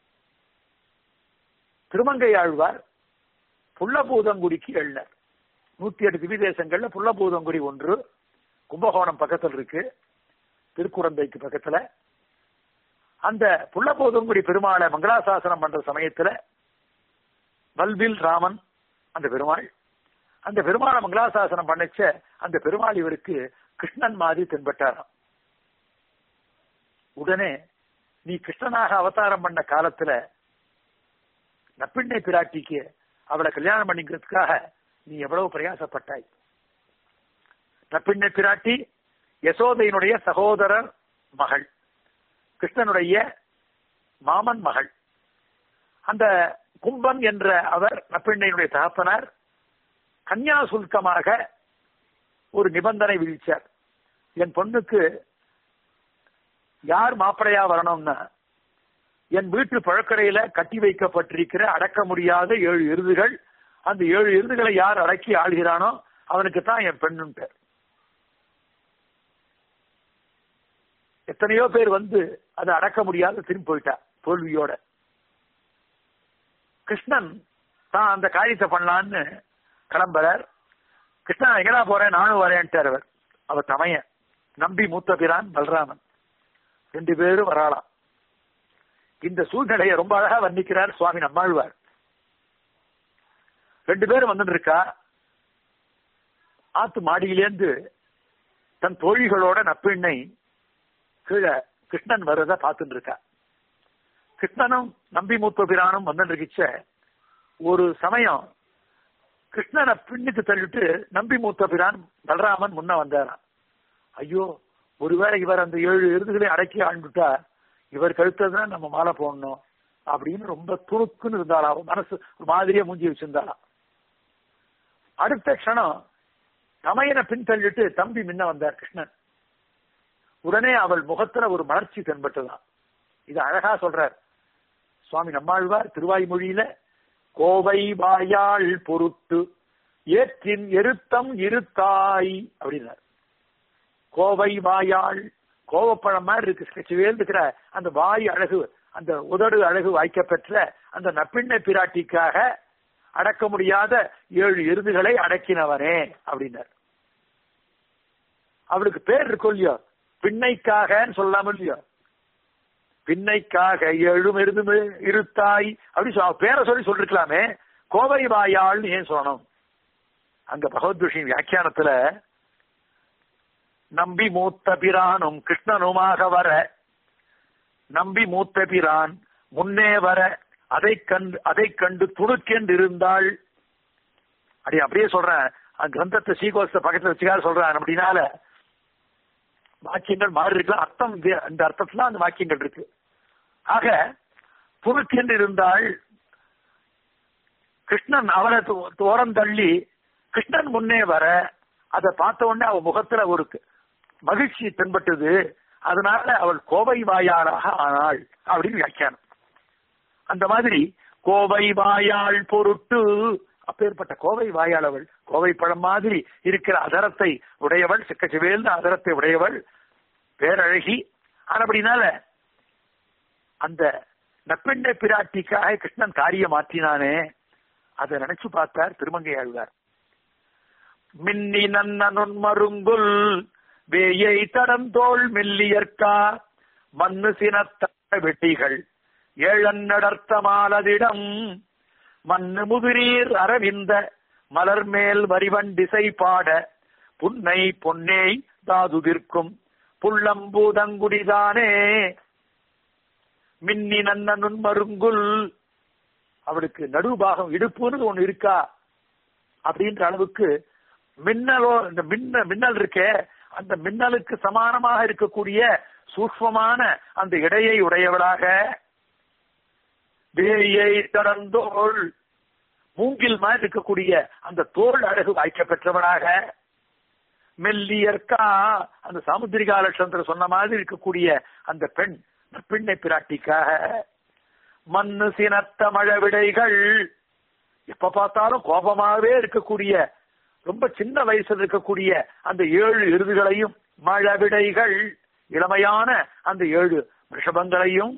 A: திருமங்கை ஆழ்வார் புள்ளபூதங்குடிக்கு எழுனர் நூத்தி எட்டு திவி தேசங்கள்ல புள்ளபூதங்குடி ஒன்று கும்பகோணம் பக்கத்தில் இருக்கு திருக்குறந்தைக்கு பக்கத்துல அந்த புள்ளபூதங்குடி பெருமாளை மங்களாசாசனம் பண்ற சமயத்துல வல்வில் ராமன் அந்த பெருமாள் அந்த பெருமாளை மங்களாசாசனம் பண்ணச்ச அந்த பெருமாள் இவருக்கு கிருஷ்ணன் மாதிரி தென்பட்டாராம் உடனே நீ கிருஷ்ணனாக அவதாரம் பண்ண காலத்துல நப்பிண்ணை பிராட்டிக்கு அவளை கல்யாணம் பண்ணிக்கிறதுக்காக நீ எவ்வளவு பிரயாசப்பட்டாய் நப்பிண்ணை பிராட்டி யசோதையினுடைய சகோதரர் மகள் கிருஷ்ணனுடைய மாமன் மகள் அந்த கும்பன் என்ற அவர் நப்பிண்ணையினுடைய தகப்பனார் கன்னியாசுல்கமாக ஒரு நிபந்தனை விதிச்சார் என் பொண்ணுக்கு யார் மாப்பிளையா வரணும்னா என் வீட்டு பழக்கடையில கட்டி வைக்கப்பட்டிருக்கிற அடக்க முடியாத ஏழு எருதுகள் அந்த ஏழு எருதுகளை யார் அடக்கி ஆள்கிறானோ அவனுக்கு தான் என் பெண்ணுன்ட்டு எத்தனையோ பேர் வந்து அதை அடக்க முடியாத திரும்பி போயிட்டா தோல்வியோட கிருஷ்ணன் தான் அந்த காரியத்தை பண்ணலான்னு கிளம்புறார் கிருஷ்ணன் எங்கடா போறேன் நானும் வரேன்ட்டார் அவர் அவர் தமையன் நம்பி மூத்த பிரான் பல்ராமன் ரெண்டு பேரும் வராளாம் இந்த சூழ்நிலையை ரொம்ப அழகா வர்ணிக்கிறார் சுவாமி நம்மாழ்வார் ரெண்டு பேரும் வந்துட்டு இருக்கா ஆத்து மாடியிலேந்து தன் தோழிகளோட நப்பெண்ணை கீழே கிருஷ்ணன் வர்றத பார்த்துட்டு இருக்கா கிருஷ்ணனும் நம்பி மூத்த பிரானும் வந்துட்டு இருக்கிச்ச ஒரு சமயம் கிருஷ்ணனை பின்னுக்கு தள்ளிட்டு நம்பி மூத்த பிரான் பலராமன் முன்ன வந்தாராம் ஐயோ ஒருவேளை இவர் அந்த ஏழு எருதுகளை அடக்கி ஆண்டுட்டா இவர் கழுத்ததான் நம்ம மாலை போடணும் அப்படின்னு ரொம்ப துணுக்குன்னு இருந்தாளாம் மனசு ஒரு மாதிரியா மூஞ்சி வச்சிருந்தாளாம் அடுத்த க்ஷணம் தமையனை பின் தள்ளிட்டு தம்பி முன்ன வந்தார் கிருஷ்ணன் உடனே அவள் முகத்துல ஒரு மலர்ச்சி தென்பட்டதாம் இது அழகா சொல்றார் சுவாமி நம்மாழ்வார் திருவாய்மொழியில கோவை வாயாள் பொருட்டு ஏற்றின் எருத்தம் இருத்தாய் அப்படின்னார் கோவை வாயாள் கோவப்பழம் மாதிரி இருக்கு ஸ்கெச்சுவேல் இருக்கிற அந்த வாய் அழகு அந்த உதடு அழகு வாய்க்கப்பெற்ற அந்த நப்பிண்ணை பிராட்டிக்காக அடக்க முடியாத ஏழு எருதுகளை அடக்கினவனே அப்படின்னார் அவளுக்கு பேர் இருக்கும் இல்லையோ பின்னைக்காகன்னு சொல்லாம இல்லையோ பின்னைக்காக எழும் எருதும் இருத்தாய் அப்படி பேரை சொல்லி சொல்லிருக்கலாமே கோவை வாயாள்னு ஏன் சொல்லணும் அங்க பகவத் விஷயம் வியாக்கியானத்துல நம்பி மூத்த பிரானும் கிருஷ்ணனுமாக வர நம்பி மூத்த பிரான் முன்னே வர அதை கண்டு அதை கண்டு துணுக்கென்று இருந்தாள் அப்படி அப்படியே சொல்றேன் அந்த கிரந்தத்தை சீகோச பக்கத்துல வச்சுக்காத சொல்றேன் அப்படின்னால வாக்கியங்கள் மாறி இருக்கலாம் அர்த்தம் இந்த அர்த்தத்துல அந்த வாக்கியங்கள் இருக்கு ஆக துணுக்கென்று இருந்தால் கிருஷ்ணன் அவரை ஓரம் தள்ளி கிருஷ்ணன் முன்னே வர அதை பார்த்த உடனே அவ முகத்துல ஒரு மகிழ்ச்சி தென்பட்டது அதனால அவள் கோவை வாயாளாக ஆனாள் அப்படின்னு வியாக்கியானம் அந்த மாதிரி கோவை வாயாள் பொருட்டு அப்பேற்பட்ட கோவை வாயாள் அவள் கோவை பழம் மாதிரி இருக்கிற அதரத்தை உடையவள் சிக்கச்சிவேல்ந்த அதரத்தை உடையவள் பேரழகி ஆனபடினால அந்த நப்பெண்ணை பிராட்டிக்காக கிருஷ்ணன் காரியம் மாற்றினானே அதை நினைச்சு பார்த்தார் திருமங்கை ஆழ்வார் மின்னி நன்னனுன் மருங்குல் வேயை தடந்தோள் மெல்லியற்கா மண்ணு சினத்த வெட்டிகள் ஏழன்னடர்த்த மாலதிடம் மண்ணு முதிரீர் அரவிந்த மலர் மேல் வரிவன் திசை பாட புன்னை பொன்னே தாதுதிர்க்கும் புள்ளம்பூதங்குடிதானே மின்னி நன்னனுன் மருங்குல் அவளுக்கு நடுபாகம் இடுப்புன்னு ஒண்ணு இருக்கா அப்படின்ற அளவுக்கு மின்னலோ இந்த மின்ன மின்னல் இருக்கே அந்த மின்னலுக்கு சமானமாக இருக்கக்கூடிய சூக்மமான அந்த இடையை உடையவளாக வேயை தடந்தோள் மூங்கில் மாதிரி இருக்கக்கூடிய அந்த தோல் அழகு வாய்க்க பெற்றவனாக மெல்லியற்கா அந்த சாமுத்திரிகா லட்சணத்துல சொன்ன மாதிரி இருக்கக்கூடிய அந்த பெண் பெண்ணை பிராட்டிக்காக மண்ணு சினத்த மழை விடைகள் எப்ப பார்த்தாலும் கோபமாகவே இருக்கக்கூடிய ரொம்ப சின்ன வயசுல இருக்கக்கூடிய அந்த ஏழு எருதுகளையும் மழை விடைகள் இளமையான அந்த ஏழு ரிஷபங்களையும்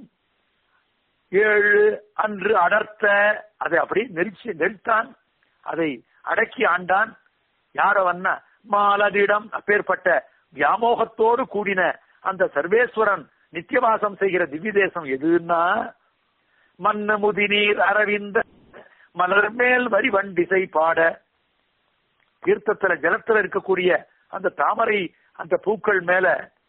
A: ஏழு அன்று அடர்த்த அதை அப்படி நெரிச்சு நெரித்தான் அதை அடக்கி ஆண்டான் யார வண்ண மாலதிடம் அப்பேற்பட்ட வியாமோகத்தோடு கூடின அந்த சர்வேஸ்வரன் நித்தியவாசம் செய்கிற திவ்ய தேசம் எதுன்னா மண்ணு முதிநீர் அரவிந்த மலர் மேல் வரி வண்டிசை பாட தீர்த்தத்துல ஜலத்துல இருக்கக்கூடிய அந்த தாமரை அந்த பூக்கள் மேல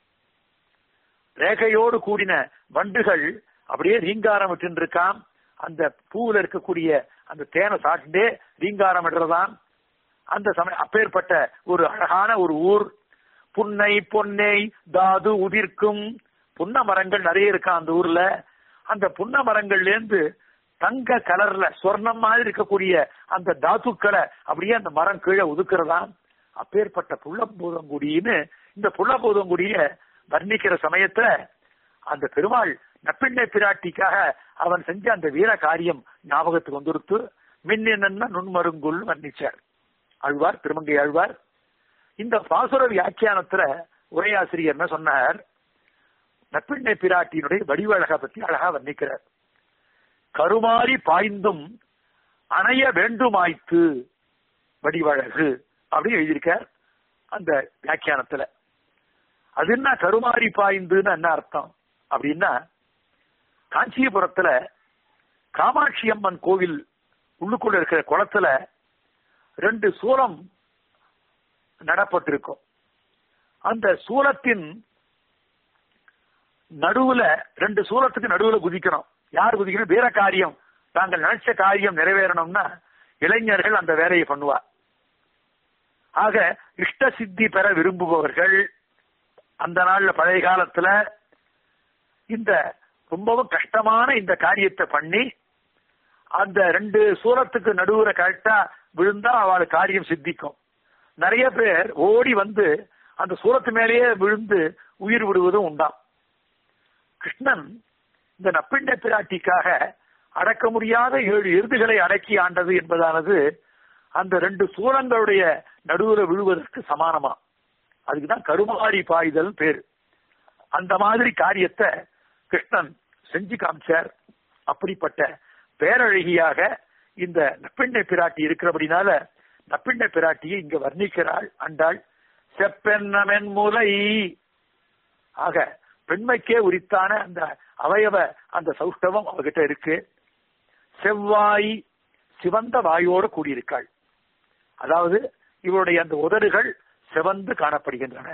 A: ரேகையோடு கூடின வண்டுகள் அப்படியே ரீங்காரம் விட்டு இருக்கான் அந்த பூவில் இருக்கக்கூடிய அந்த தேனை சாப்பிட்டே ரீங்காரம் விடுறதான் அந்த சமயம் அப்பேற்பட்ட ஒரு அழகான ஒரு ஊர் புன்னை பொன்னை தாது உதிர்க்கும் புன்ன மரங்கள் நிறைய இருக்கான் அந்த ஊர்ல அந்த புன்ன மரங்கள்ல இருந்து தங்க கலர்ல சொர்ணம் மாதிரி இருக்கக்கூடிய அந்த தாத்துக்களை அப்படியே அந்த மரம் கீழே ஒதுக்குறதாம் அப்பேற்பட்ட புள்ளபூதங்குடின்னு இந்த புள்ளபூதங்குடிய வர்ணிக்கிற சமயத்துல அந்த பெருமாள் நப்பிண்ணை பிராட்டிக்காக அவன் செஞ்ச அந்த வீர காரியம் ஞாபகத்துக்கு வந்துருத்து மின்னென்ன நுண்மருங்குள் வர்ணிச்சார் ஆழ்வார் திருமங்கை ஆழ்வார் இந்த பாசுர வியாக்கியானத்துல உரையாசிரியர் என்ன சொன்னார் நப்பிண்ணை பிராட்டியினுடைய வடிவழகை பத்தி அழகா வர்ணிக்கிறார் கருமாறி பாய்ந்தும் அணைய வேண்டுமாய்த்து வடிவழகு அப்படின்னு எழுதியிருக்கார் அந்த வியாக்கியானத்துல அது என்ன கருமாறி பாய்ந்துன்னு என்ன அர்த்தம் அப்படின்னா காஞ்சிபுரத்துல காமாட்சி அம்மன் கோவில் உள்ளுக்குள்ள இருக்கிற குளத்துல ரெண்டு சூலம் நடப்பட்டிருக்கும் அந்த சூலத்தின் நடுவுல ரெண்டு சூலத்துக்கு நடுவுல குதிக்கணும் யார் குதிக்கணும் வீர காரியம் தாங்கள் நினைச்ச காரியம் நிறைவேறணும்னா இளைஞர்கள் அந்த வேலையை பண்ணுவா ஆக இஷ்ட சித்தி பெற விரும்புபவர்கள் அந்த நாள்ல பழைய காலத்துல இந்த ரொம்பவும் கஷ்டமான இந்த காரியத்தை பண்ணி அந்த ரெண்டு சூரத்துக்கு நடுவுல கரெக்டா விழுந்தா அவளுக்கு காரியம் சித்திக்கும் நிறைய பேர் ஓடி வந்து அந்த சூரத்து மேலேயே விழுந்து உயிர் விடுவதும் உண்டாம் கிருஷ்ணன் இந்த நப்பிண்ட பிராட்டிக்காக அடக்க முடியாத ஏழு எருதுகளை அடக்கி ஆண்டது என்பதானது அந்த ரெண்டு சூரங்களுடைய நடுவுல விழுவதற்கு சமானமா அதுக்குதான் கருமாரி பாய்தல் பேரு அந்த மாதிரி காரியத்தை கிருஷ்ணன் செஞ்சு காமிச்சார் அப்படிப்பட்ட பேரழகியாக இந்த நப்பிண்ணை பிராட்டி இருக்கிறபடினால நப்பிண்ணை பிராட்டியை இங்க வர்ணிக்கிறாள் அண்டாள் செப்பென்னமென் முலை ஆக பெண்மைக்கே உரித்தான அந்த அவயவ அந்த சௌஷ்டவம் அவகிட்ட இருக்கு செவ்வாய் சிவந்த வாயோடு கூடியிருக்காள் அதாவது இவருடைய அந்த உதடுகள் சிவந்து காணப்படுகின்றன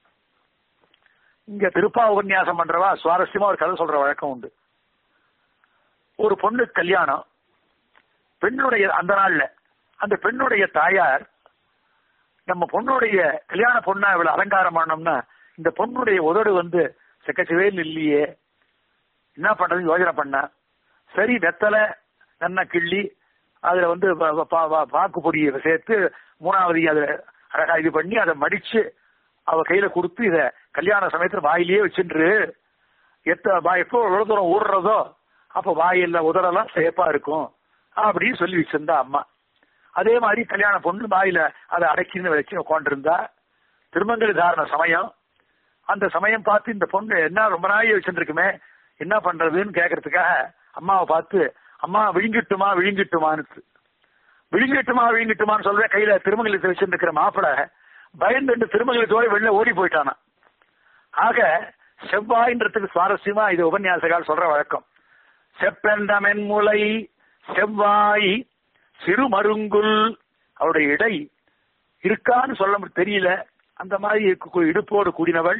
A: இங்க திருப்பா உபன்யாசம் பண்றவா சுவாரஸ்யமா ஒரு கதை சொல்ற வழக்கம் உண்டு ஒரு பொண்ணு கல்யாணம் பெண்ணுடைய அந்த நாள்ல அந்த பெண்ணுடைய தாயார் நம்ம பொண்ணுடைய கல்யாண பொண்ணா இவ்வளவு அலங்காரம் பண்ணோம்னா இந்த பொண்ணுடைய உதடு வந்து செக்கச்சவேல் இல்லையே என்ன பண்றது யோஜனை பண்ண சரி வெத்தலை நல்லா கிள்ளி அதுல வந்து பாக்கு பொடியை சேர்த்து மூணாவது அதுல அழகா இது பண்ணி அதை மடிச்சு அவ கையில கொடுத்து இத கல்யாண சமயத்துல வாயிலேயே வச்சுட்டு எத்த எப்போ எவ்வளவு தூரம் ஊடுறதோ அப்ப வாயில்ல உதரெல்லாம் சேப்பா இருக்கும் அப்படின்னு சொல்லி வச்சிருந்தா அம்மா அதே மாதிரி கல்யாண பொண்ணு வாயில அதை அடக்கின்னு வச்சு உட்காந்துருந்தா திருமங்கல தாரண சமயம் அந்த சமயம் பார்த்து இந்த பொண்ணு என்ன ரொம்ப நாய் வச்சுருக்குமே என்ன பண்றதுன்னு கேக்குறதுக்காக அம்மாவை பார்த்து அம்மா விழுங்கிட்டுமா விழுங்கிட்டுமான்னு விழுங்கிட்டுமா விழுங்கிட்டுமான்னு சொல்ற கையில திருமங்கலத்தை வச்சிருக்கிற மாப்பிள பயந்து திருமங்கலத்தோட வெளில ஓடி போயிட்டானா ஆக செவ்வாயின்றதுக்கு சுவாரஸ்யமா இது உபன்யாசகால் சொல்ற வழக்கம் செப்பெண்டமென் முலை செவ்வாய் சிறுமருங்குல் அவருடைய இடை இருக்கான்னு சொல்ல தெரியல அந்த மாதிரி இருக்க இடுப்போடு கூடினவள்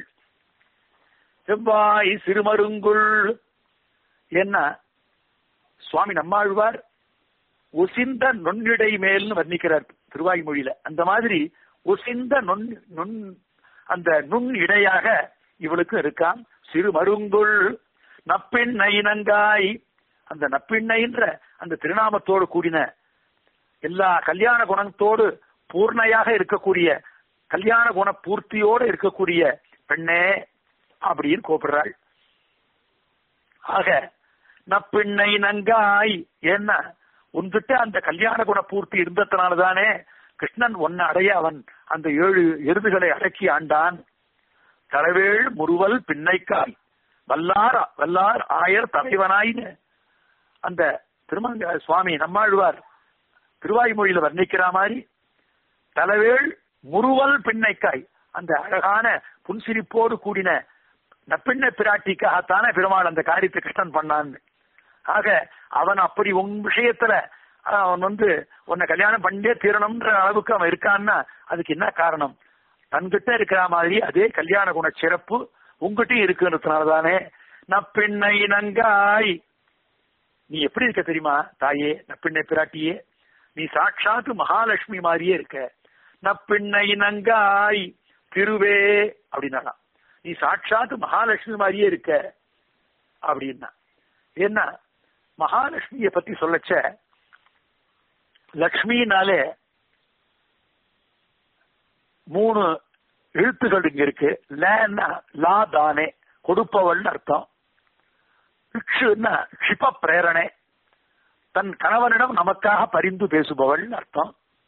A: செவ்வாய் சிறுமருங்குள் என்ன சுவாமி நம்மாழ்வார் ஒசிந்த நுண்ணிடை மேல்னு வர்ணிக்கிறார் திருவாய்மொழியில அந்த மாதிரி ஒசிந்த நுண் நுண் அந்த நுண் இடையாக இவளுக்கு இருக்கான் சிறு மருங்குள் நப்பெண்ணை நங்காய் அந்த நப்பிண்ணைன்ற அந்த திருநாமத்தோடு கூடின எல்லா கல்யாண குணத்தோடு பூர்ணையாக இருக்கக்கூடிய கல்யாண குண பூர்த்தியோடு இருக்கக்கூடிய பெண்ணே அப்படின்னு கூப்பிடுறாள் ஆக நப்பிண்ணை நங்காய் என்ன உன்கிட்ட அந்த கல்யாண குண பூர்த்தி இருந்ததுனாலதானே கிருஷ்ணன் ஒன்ன அடைய அவன் அந்த ஏழு எருதுகளை அடக்கி ஆண்டான் தரவேள் முறுவல் பின்னைக்காய் வல்லார் வல்லார் ஆயர் தலைவனாயின்னு அந்த திருமங்க சுவாமி நம்மாழ்வார் திருவாய்மொழியில வர்ணிக்கிற மாதிரி தலைவேள் முறுவல் பின்னைக்காய் அந்த அழகான புன்சிரிப்போடு கூடின நப்பிண்ண பிராட்டிக்காகத்தானே பெருமாள் அந்த காரியத்தை கிருஷ்ணன் பண்ணான்னு ஆக அவன் அப்படி உன் விஷயத்துல அவன் வந்து உன்னை கல்யாணம் பண்ணே தீரணும்ன்ற அளவுக்கு அவன் இருக்கான்னா அதுக்கு என்ன காரணம் தன்கிட்ட இருக்கிற மாதிரி அதே கல்யாண குண சிறப்பு உங்ககிட்டயும் இருக்குன்றதுனாலதானே நப்பிண்ணை நங்காய் நீ எப்படி இருக்க தெரியுமா தாயே நப்பிண்ணை பிராட்டியே நீ சாட்சாத்து மகாலட்சுமி மாதிரியே இருக்க நப்பிண்ணை நங்காய் திருவே அப்படின்னா நீ சாட்சாத்து மகாலட்சுமி மாதிரியே இருக்க அப்படின்னா என்ன மகாலட்சுமிய பத்தி சொல்லச்ச லக்ஷ்மினாலே மூணு எழுத்துகள் இங்க இருக்கு லேன்னா லா தானே கொடுப்பவள்னு அர்த்தம் ரிக்ஷுன்னா க்ஷிப பிரேரணை தன் கணவனிடம் நமக்காக பரிந்து பேசுபவள் அர்த்தம்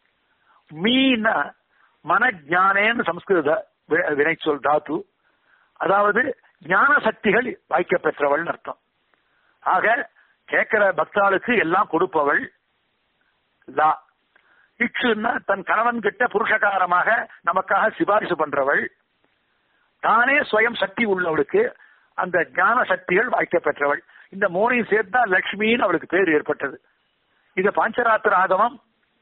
A: மீனா மனஜானேன்னு சம்ஸ்கிருத வினை சொல் தாத்து அதாவது ஞான சக்திகள் வாய்க்க பெற்றவள் அர்த்தம் ஆக கேட்கிற பக்தாளுக்கு எல்லாம் கொடுப்பவள் லா இக்ஷுன்னா தன் கணவன் கிட்ட புருஷகாரமாக நமக்காக சிபாரிசு பண்றவள் தானே சுயம் சக்தி உள்ளவளுக்கு அந்த ஞான சக்திகள் வாய்க்க பெற்றவள் இந்த மூணையும் சேர்த்தா லட்சுமின்னு அவளுக்கு பேர் ஏற்பட்டது இது பாஞ்சராத்திர ஆகமம்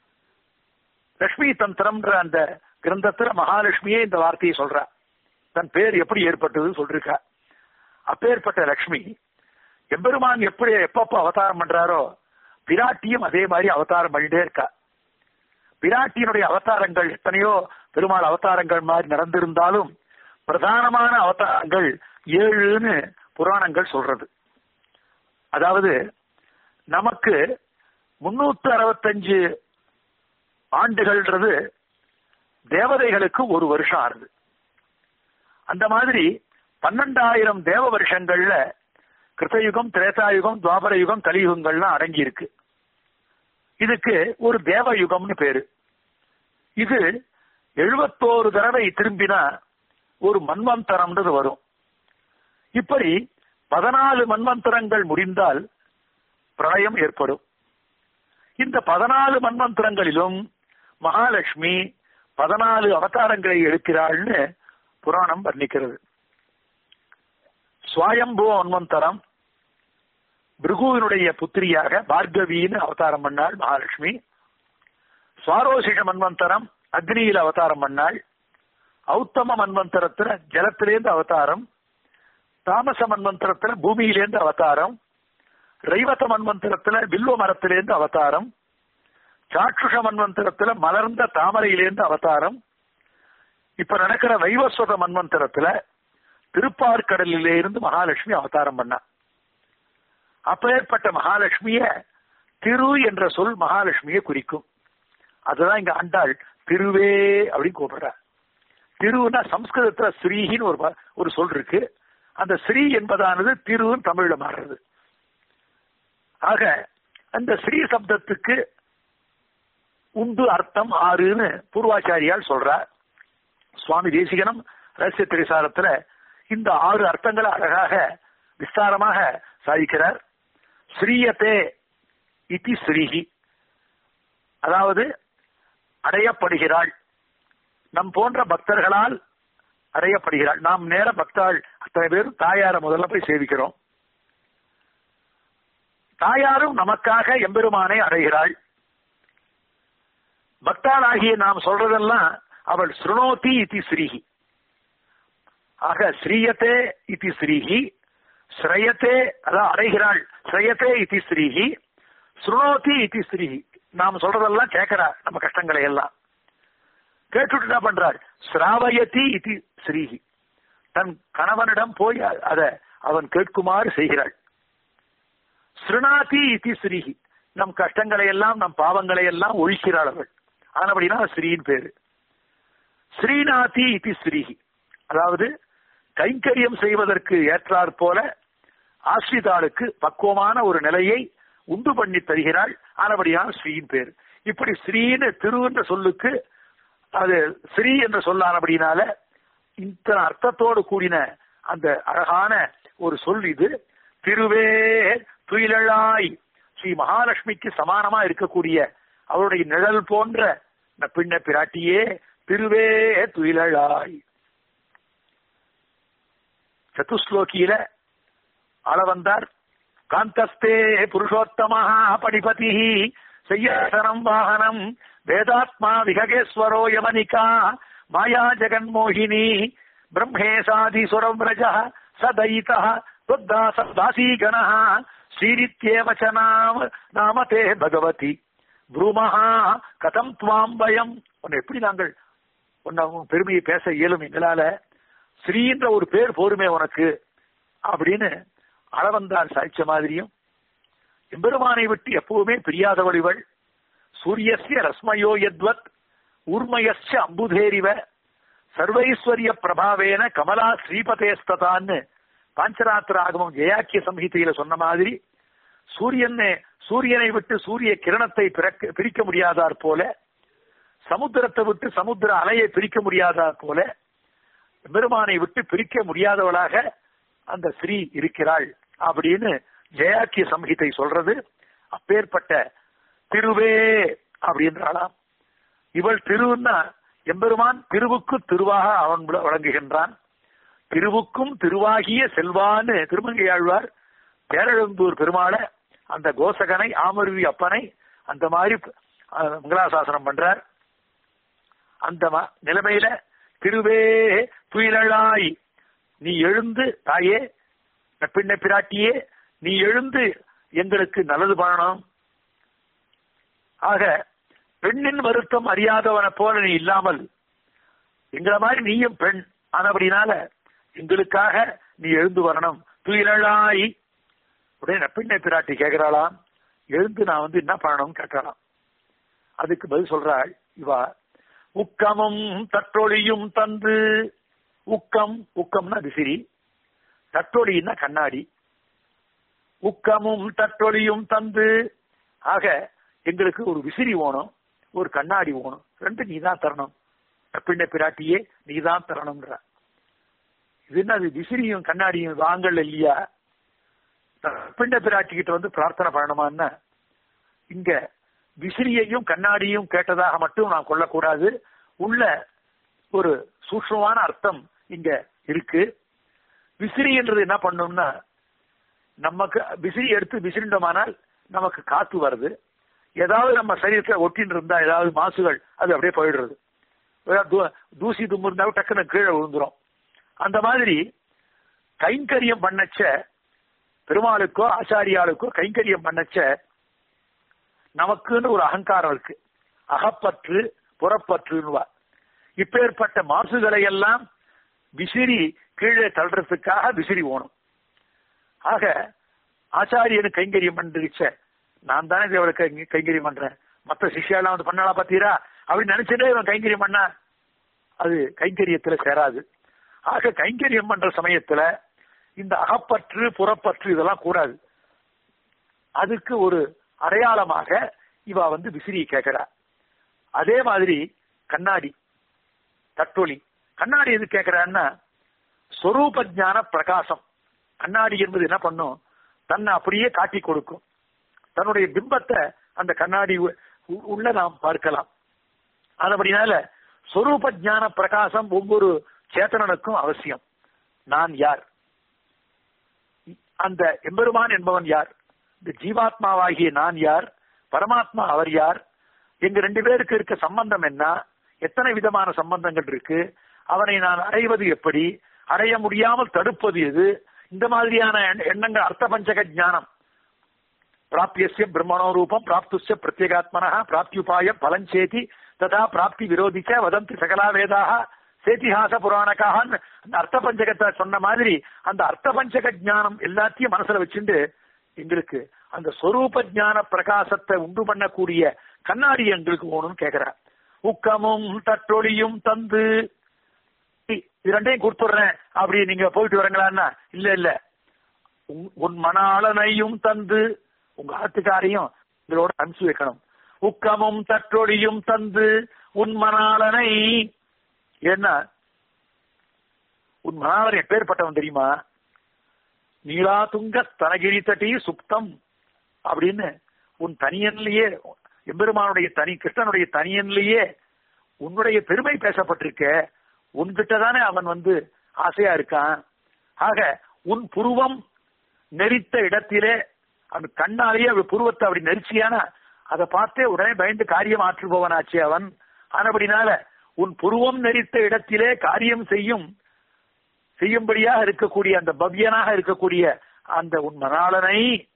A: லட்சுமி தந்திரம்ன்ற அந்த கிரந்தத்துல மகாலட்சுமியே இந்த வார்த்தையை சொல்றா தன் பேர் எப்படி ஏற்பட்டதுன்னு சொல்லிருக்கா அப்பேற்பட்ட லட்சுமி எம்பெருமான் எப்படி எப்பப்போ அவதாரம் பண்றாரோ பிராட்டியும் அதே மாதிரி அவதாரம் பண்ணிட்டே இருக்கா பிராட்டியினுடைய அவதாரங்கள் எத்தனையோ பெருமாள் அவதாரங்கள் மாதிரி நடந்திருந்தாலும் பிரதானமான அவதாரங்கள் ஏழுன்னு புராணங்கள் சொல்றது அதாவது நமக்கு முன்னூத்தி அறுபத்தஞ்சு ஆண்டுகள்ன்றது தேவதைகளுக்கு ஒரு வருஷம் ஆறுது அந்த மாதிரி பன்னெண்டாயிரம் தேவ வருஷங்கள்ல கிருத்தயுகம் திரேதாயுகம் துவாபர யுகம் கலியுகங்கள்லாம் அடங்கி இருக்கு இதுக்கு ஒரு தேவ யுகம்னு பேரு இது எழுபத்தோரு தடவை திரும்பினா ஒரு மன்வந்தரம்ன்றது வரும் இப்படி பதினாலு மன்வந்தரங்கள் முடிந்தால் பிரளயம் ஏற்படும் இந்த பதினாலு மன்வந்தரங்களிலும் மகாலட்சுமி பதினாலு அவதாரங்களை எடுக்கிறாள்னு புராணம் வர்ணிக்கிறது சுவாயம்போ மன்வந்தரம் பிருகுவினுடைய புத்திரியாக பார்கவின்னு அவதாரம் பண்ணாள் மகாலட்சுமி சுவாரோசிஷ மன்வந்தரம் அக்னியில் அவதாரம் பண்ணாள் ஔத்தம மன்வந்தரத்துல ஜலத்திலேந்து அவதாரம் தாமச மன்வந்தரத்துல பூமியிலேந்து அவதாரம் ரைவத மன்வந்தரத்துல வில்வ மரத்திலேந்து அவதாரம் சாட்சுஷ மன்வந்தரத்துல மலர்ந்த தாமரையிலேந்து அவதாரம் இப்ப நடக்கிற வைவஸ்வத மன்வந்தரத்துல திருப்பார்கடலிலே இருந்து மகாலட்சுமி அவதாரம் பண்ணா அப்பேற்பட்ட மகாலட்சுமிய திரு என்ற சொல் மகாலட்சுமியை குறிக்கும் அதுதான் இங்க ஆண்டாள் திருவே அப்படின்னு கூப்பிடுறா திருன்னா சம்ஸ்கிருதத்துல ஸ்ரீஹின்னு ஒரு ஒரு சொல் இருக்கு அந்த ஸ்ரீ என்பதானது திருன்னு தமிழ்ல மாறுறது ஆக அந்த ஸ்ரீ சப்தத்துக்கு உண்டு அர்த்தம் ஆறுன்னு பூர்வாச்சாரியால் சொல்றார் சுவாமி தேசிகனம் ரகசிய திரிசாரத்துல இந்த ஆறு அர்த்தங்களை அழகாக விஸ்தாரமாக சாதிக்கிறார் ஸ்ரீயத்தே இதி ஸ்ரீஹி அதாவது அடையப்படுகிறாள் நம் போன்ற பக்தர்களால் அடையப்படுகிறாள் நாம் நேர பக்தாள் அத்தனை பேரும் தாயார முதல்ல போய் சேவிக்கிறோம் தாயாரும் நமக்காக எம்பெருமானை அடைகிறாள் பக்தாளாகிய நாம் சொல்றதெல்லாம் அவள் ஸ்ருணோதி இதி ஸ்ரீஹி ஆக ஸ்ரீயத்தே இதி ஸ்ரீஹி ஸ்ரயத்தே அதான் அடைகிறாள் ஸ்ரயத்தே இதி ஸ்ரீஹி ஸ்ருணோதி இதி ஸ்ரீஹி நாம் சொல்றதெல்லாம் கேட்கிறா நம்ம கஷ்டங்களை எல்லாம் கேட்டுட்டு என்ன பண்றாள் ஸ்ராவயதி இதி ஸ்ரீஹி தன் கணவனிடம் போய் அத அவன் கேட்குமாறு செய்கிறாள் ஸ்ருணாதி இதி ஸ்ரீஹி நம் கஷ்டங்களை எல்லாம் நம் பாவங்களை எல்லாம் ஒழிக்கிறாள் அவள் ஆனபடினா ஸ்ரீயின் பேரு ஸ்ரீநாதி இதி ஸ்ரீஹி அதாவது கைங்கரியம் செய்வதற்கு ஏற்றாற் போல ஆசிரிதாளுக்கு பக்குவமான ஒரு நிலையை உண்டு பண்ணி தருகிறாள் ஆனபடியான ஸ்ரீயின் பேர் இப்படி ஸ்ரீன்னு திரு என்ற சொல்லுக்கு அது ஸ்ரீ என்ற சொல்லானபடினால இந்த அர்த்தத்தோடு கூடின அந்த அழகான ஒரு சொல் இது திருவே துயிலழாய் ஸ்ரீ மகாலட்சுமிக்கு சமானமா இருக்கக்கூடிய அவருடைய நிழல் போன்ற பின்ன பிராட்டியே திருவே துயிலழாய் சதுஸ்லோகியில ஆள வந்தார் காந்தஸ்தே புருஷோத்தம படிபதி செய்யாசனம் வாகனம் வேதாத்மா விககேஸ்வரோ யமனிகா மாயா ஜெகன்மோகினி பிரம்மேசாதி சுரவ்ரஜ சதயித தாசி கண ஸ்ரீரித்யேவ ச நாம நாம தே பகவதி ப்ரூமஹா கதம் துவாம் பயம் உன்னை எப்படி நாங்கள் உன்னை உன் பெருமையை பேச இயலும் எங்களால ஸ்ரீன்ற ஒரு பேர் போருமே உனக்கு அப்படின்னு அளவந்தால் சாய்ச்ச மாதிரியும் எம்பெருமானை விட்டு எப்பவுமே பிரியாதவள் இவள் சூரியஸ்ய ரஸ்மயோ யத்வத் ஊர்மயஸ்ய அம்புதேரிவ சர்வைஸ்வரிய பிரபாவேன கமலா ஸ்ரீபதேஸ்ததான்னு பாஞ்சராத்திர ஆகமம் ஜெயாக்கிய சம்ஹிதையில சொன்ன மாதிரி சூரியனை சூரியனை விட்டு சூரிய கிரணத்தை பிரிக்க முடியாதார் போல சமுத்திரத்தை விட்டு சமுத்திர அலையை பிரிக்க முடியாதார் போல பெருமானை விட்டு பிரிக்க முடியாதவளாக அந்த ஸ்ரீ இருக்கிறாள் அப்படின்னு ஜெயாக்கிய சம்ஹிதை சொல்றது அப்பேற்பட்ட திருவே அப்படின்றாளாம் இவள் திருன்னா எம்பெருமான் திருவுக்கு திருவாக அவன் வழங்குகின்றான் திருவுக்கும் திருவாகிய செல்வான்னு திருமங்கையாழ்வார் பேரழந்தூர் பெருமாளை அந்த கோசகனை ஆமருவி அப்பனை அந்த மாதிரி மங்களாசாசனம் பண்றார் அந்த நிலைமையில திருவே துயிலழாய் நீ எழுந்து தாயே பின்ன பிராட்டியே நீ எழுந்து எங்களுக்கு நல்லது பண்ணணும் ஆக பெண்ணின் வருத்தம் அறியாதவனை போல நீ இல்லாமல் எங்களை மாதிரி நீயும் பெண் ஆனபடினால எங்களுக்காக நீ எழுந்து வரணும் துயிலழாய் உடனே பின்ன பிராட்டி கேட்கிறாளாம் எழுந்து நான் வந்து என்ன பண்ணணும் கேட்கலாம் அதுக்கு பதில் சொல்றாள் இவா உக்கமும் தற்றொழியும் தந்து உக்கம் உக்கம்னா விசிறி தற்றொழின்னா கண்ணாடி உக்கமும் தற்றொழியும் தந்து ஆக எங்களுக்கு ஒரு விசிறி வேணும் ஒரு கண்ணாடி வேணும் ரெண்டு நீ தான் தரணும் பின்ன பிராட்டியே நீ தான் தரணும்ன்ற இது என்ன அது விசிறியும் கண்ணாடியும் வாங்கல இல்லையா பின்ன பிராட்டி கிட்ட வந்து பிரார்த்தனை பண்ணணுமான்னா இங்க விசிறியையும் கண்ணாடியும் கேட்டதாக மட்டும் நான் கொள்ளக்கூடாது உள்ள ஒரு சூக்ஷமான அர்த்தம் இங்க இருக்கு விசிறி என்றது என்ன பண்ணும்னா நமக்கு விசிறி எடுத்து விசிறிண்டோமானால் நமக்கு காத்து வருது ஏதாவது நம்ம சரீரத்துல ஒட்டின்னு இருந்தா ஏதாவது மாசுகள் அது அப்படியே போயிடுறது தூசி தும்பு இருந்தாலும் டக்குன்னு கீழே விழுந்துரும் அந்த மாதிரி கைங்கரியம் பண்ணச்ச பெருமாளுக்கோ ஆச்சாரியாளுக்கோ கைங்கரியம் பண்ணச்ச நமக்குன்னு ஒரு அகங்காரம் இருக்கு அகப்பற்று புறப்பற்றுன்னுவா இப்பேற்பட்ட மாசுகளை எல்லாம் விசிறி கீழே தள்ளுறதுக்காக விசிறி ஓணும் ஆக ஆச்சாரியனு கைங்கரியம் பண்ணிருச்ச நான் தானே இவரை கைங்கரியம் பண்றேன் மத்த சிஷ்யாலாம் வந்து பண்ணலாம் பாத்தீரா அப்படின்னு நினைச்சதே இவன் கைங்கரியம் பண்ண அது கைங்கரியத்துல சேராது ஆக கைங்கரியம் பண்ற சமயத்துல இந்த அகப்பற்று புறப்பற்று இதெல்லாம் கூடாது அதுக்கு ஒரு அடையாளமாக இவ வந்து விசிறி கேட்கிறா அதே மாதிரி கண்ணாடி தட்டொலி கண்ணாடி எது கேட்கிறான்னா சொரூப ஞான பிரகாசம் கண்ணாடி என்பது என்ன பண்ணும் தன்னை அப்படியே காட்டி கொடுக்கும் தன்னுடைய பிம்பத்தை அந்த கண்ணாடி உ- உ- உள்ள நாம் பார்க்கலாம் அதுபடினால சொரூப ஞான பிரகாசம் ஒவ்வொரு சேத்தனனுக்கும் அவசியம் நான் யார் அந்த எம்பெருமான் என்பவன் யார் இந்த ஜீவாத்மாவாகிய நான் யார் பரமாத்மா அவர் யார் எங்க ரெண்டு பேருக்கு இருக்க சம்பந்தம் என்ன எத்தனை விதமான சம்பந்தங்கள் இருக்கு அவனை நான் அடைவது எப்படி அடைய முடியாமல் தடுப்பது எது இந்த மாதிரியான எண்ண- எண்ணங்கள் அர்த்த பஞ்சக ஞானம் பிராப்தியஸ்ய பிரம்மணோ ரூபம் பிராப்துஸ்ய பிரத்யேகாத்மனா பிராப்தியுபாய பலஞ்சேதி ததா பிராப்தி விரோதிச்ச வதந்தி சகலா வேதாக சேத்திஹாச புராணக்காக அந்த அர்த்த பஞ்சகத்தை சொன்ன மாதிரி அந்த அர்த்த பஞ்சக ஞானம் எல்லாத்தையும் மனசுல வச்சுண்டு எங்களுக்கு அந்த சொரூப ஞான பிரகாசத்தை உண்டு பண்ணக்கூடிய கண்ணாடி எங்களுக்கு வேணும்னு கேக்குறார் உக்கமும் தட்டொழியும் தந்து இது ரெண்டையும் கொடுத்துடுறேன் அப்படி நீங்க போயிட்டு வரீங்களான்னா இல்ல இல்ல உன்- உன் மணாளனையும் தந்து உங்க ஆத்துக்காரையும் இதோட அனுப்பிச்சு வைக்கணும் உக்கமும் தற்றொழியும் தந்து உன் மணாளனை என்ன உன் மணாளன் எப்பேற்பட்டவன் தெரியுமா நீலாதுங்க ஸ்தனகிரி தட்டி சுப்தம் அப்படின்னு உன் தனியன்லயே எம்பெருமானுடைய தனி கிருஷ்ணனுடைய தனியன்லயே உன்னுடைய பெருமை பேசப்பட்டிருக்க உன்கிட்ட தானே அவன் வந்து ஆசையா இருக்கான் ஆக உன் புருவம் நெரித்த இடத்திலே அந்த கண்ணாலேயே அவள் புருவத்தை அப்படி நெரிச்சியானா அதை பார்த்தே உடனே பயந்து காரியம் ஆற்றுபவனாச்சு அவன் ஆனபடினால உன் புருவம் நெரித்த இடத்திலே காரியம் செய்யும் செய்யும்படியாக இருக்கக்கூடிய அந்த பவ்யனாக இருக்கக்கூடிய அந்த உன் மணாளனை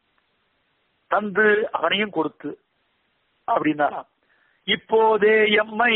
A: தந்து அவனையும் கொடுத்து அப்படின்னாராம் இப்போதே எம்மை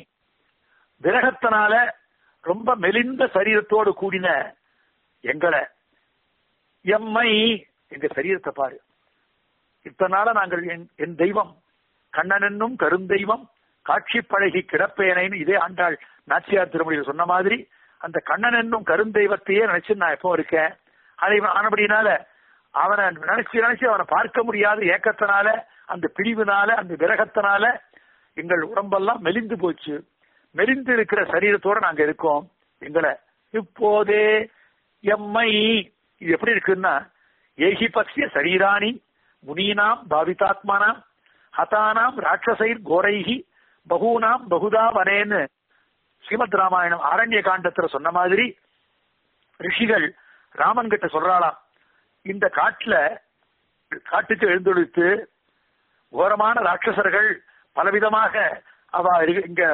A: விரகத்தினால ரொம்ப மெலிந்த சரீரத்தோடு கூடின எங்களை எம்மை எங்க சரீரத்தை பாரு இத்தனை நாள நாங்கள் என்- என் தெய்வம் கண்ணன் என்னும் கருந்தெய்வம் காட்சி பழகி கிடப்பேனைன்னு இதே ஆண்டாள் நாச்சியார் திருமொழியில் சொன்ன மாதிரி அந்த கண்ணன் என்னும் கருந்தெய்வத்தையே நினைச்சு நான் எப்போ இருக்கேன் அதை ஆனபடினால அவனை நினைச்சு நினைச்சு அவனை பார்க்க முடியாத ஏக்கத்தினால அந்த பிரிவினால அந்த விரகத்தினால எங்கள் உடம்பெல்லாம் மெலிந்து போச்சு மெலிந்து இருக்கிற சரீரத்தோட நாங்க இருக்கோம் எங்களை இப்போதே எம்மை இது எப்படி இருக்குன்னா ஏகி பக்ஷிய சரீராணி முனீனாம் பாவிதாத்மானாம் ஹதானாம் ராட்சசைர் கோரைகி பகூனாம் பகுதா வனேன்னு ஸ்ரீமத் ராமாயணம் ஆரண்ய காண்டத்துல சொன்ன மாதிரி ரிஷிகள் ராமன் கிட்ட சொல்றாளாம் இந்த காட்டுல காட்டுக்கு எழுந்தொழித்து கோரமான ராட்சசர்கள் பலவிதமாக அவ இரு- இங்க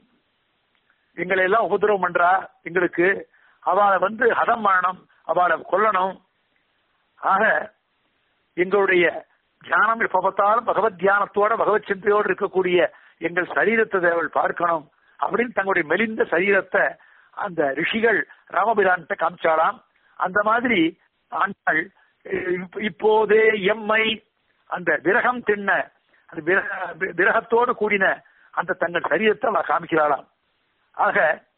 A: எங்களை எல்லாம் உபதிரவம் பண்றா எங்களுக்கு அவளை வந்து ஹதம் பண்ணணும் அவளை கொல்லணும் ஆக எங்களுடைய தியானம் எப்ப பார்த்தாலும் பகவத் தியானத்தோட பகவத் சிந்தையோடு இருக்கக்கூடிய எங்கள் சரீரத்தை அவள் பார்க்கணும் அப்படின்னு தங்களுடைய மெலிந்த சரீரத்தை அந்த ரிஷிகள் ராமபிரான்கிட்ட காமிச்சாலாம் அந்த மாதிரி ஆண்டாள் இப்ப- இப்போதே எம்மை அந்த விரகம் தின்ன அந்த விரக- வி- விரகத்தோடு கூடின அந்த தங்கள் சரீரத்தை அவ காமிக்கிறாளாம் ஆக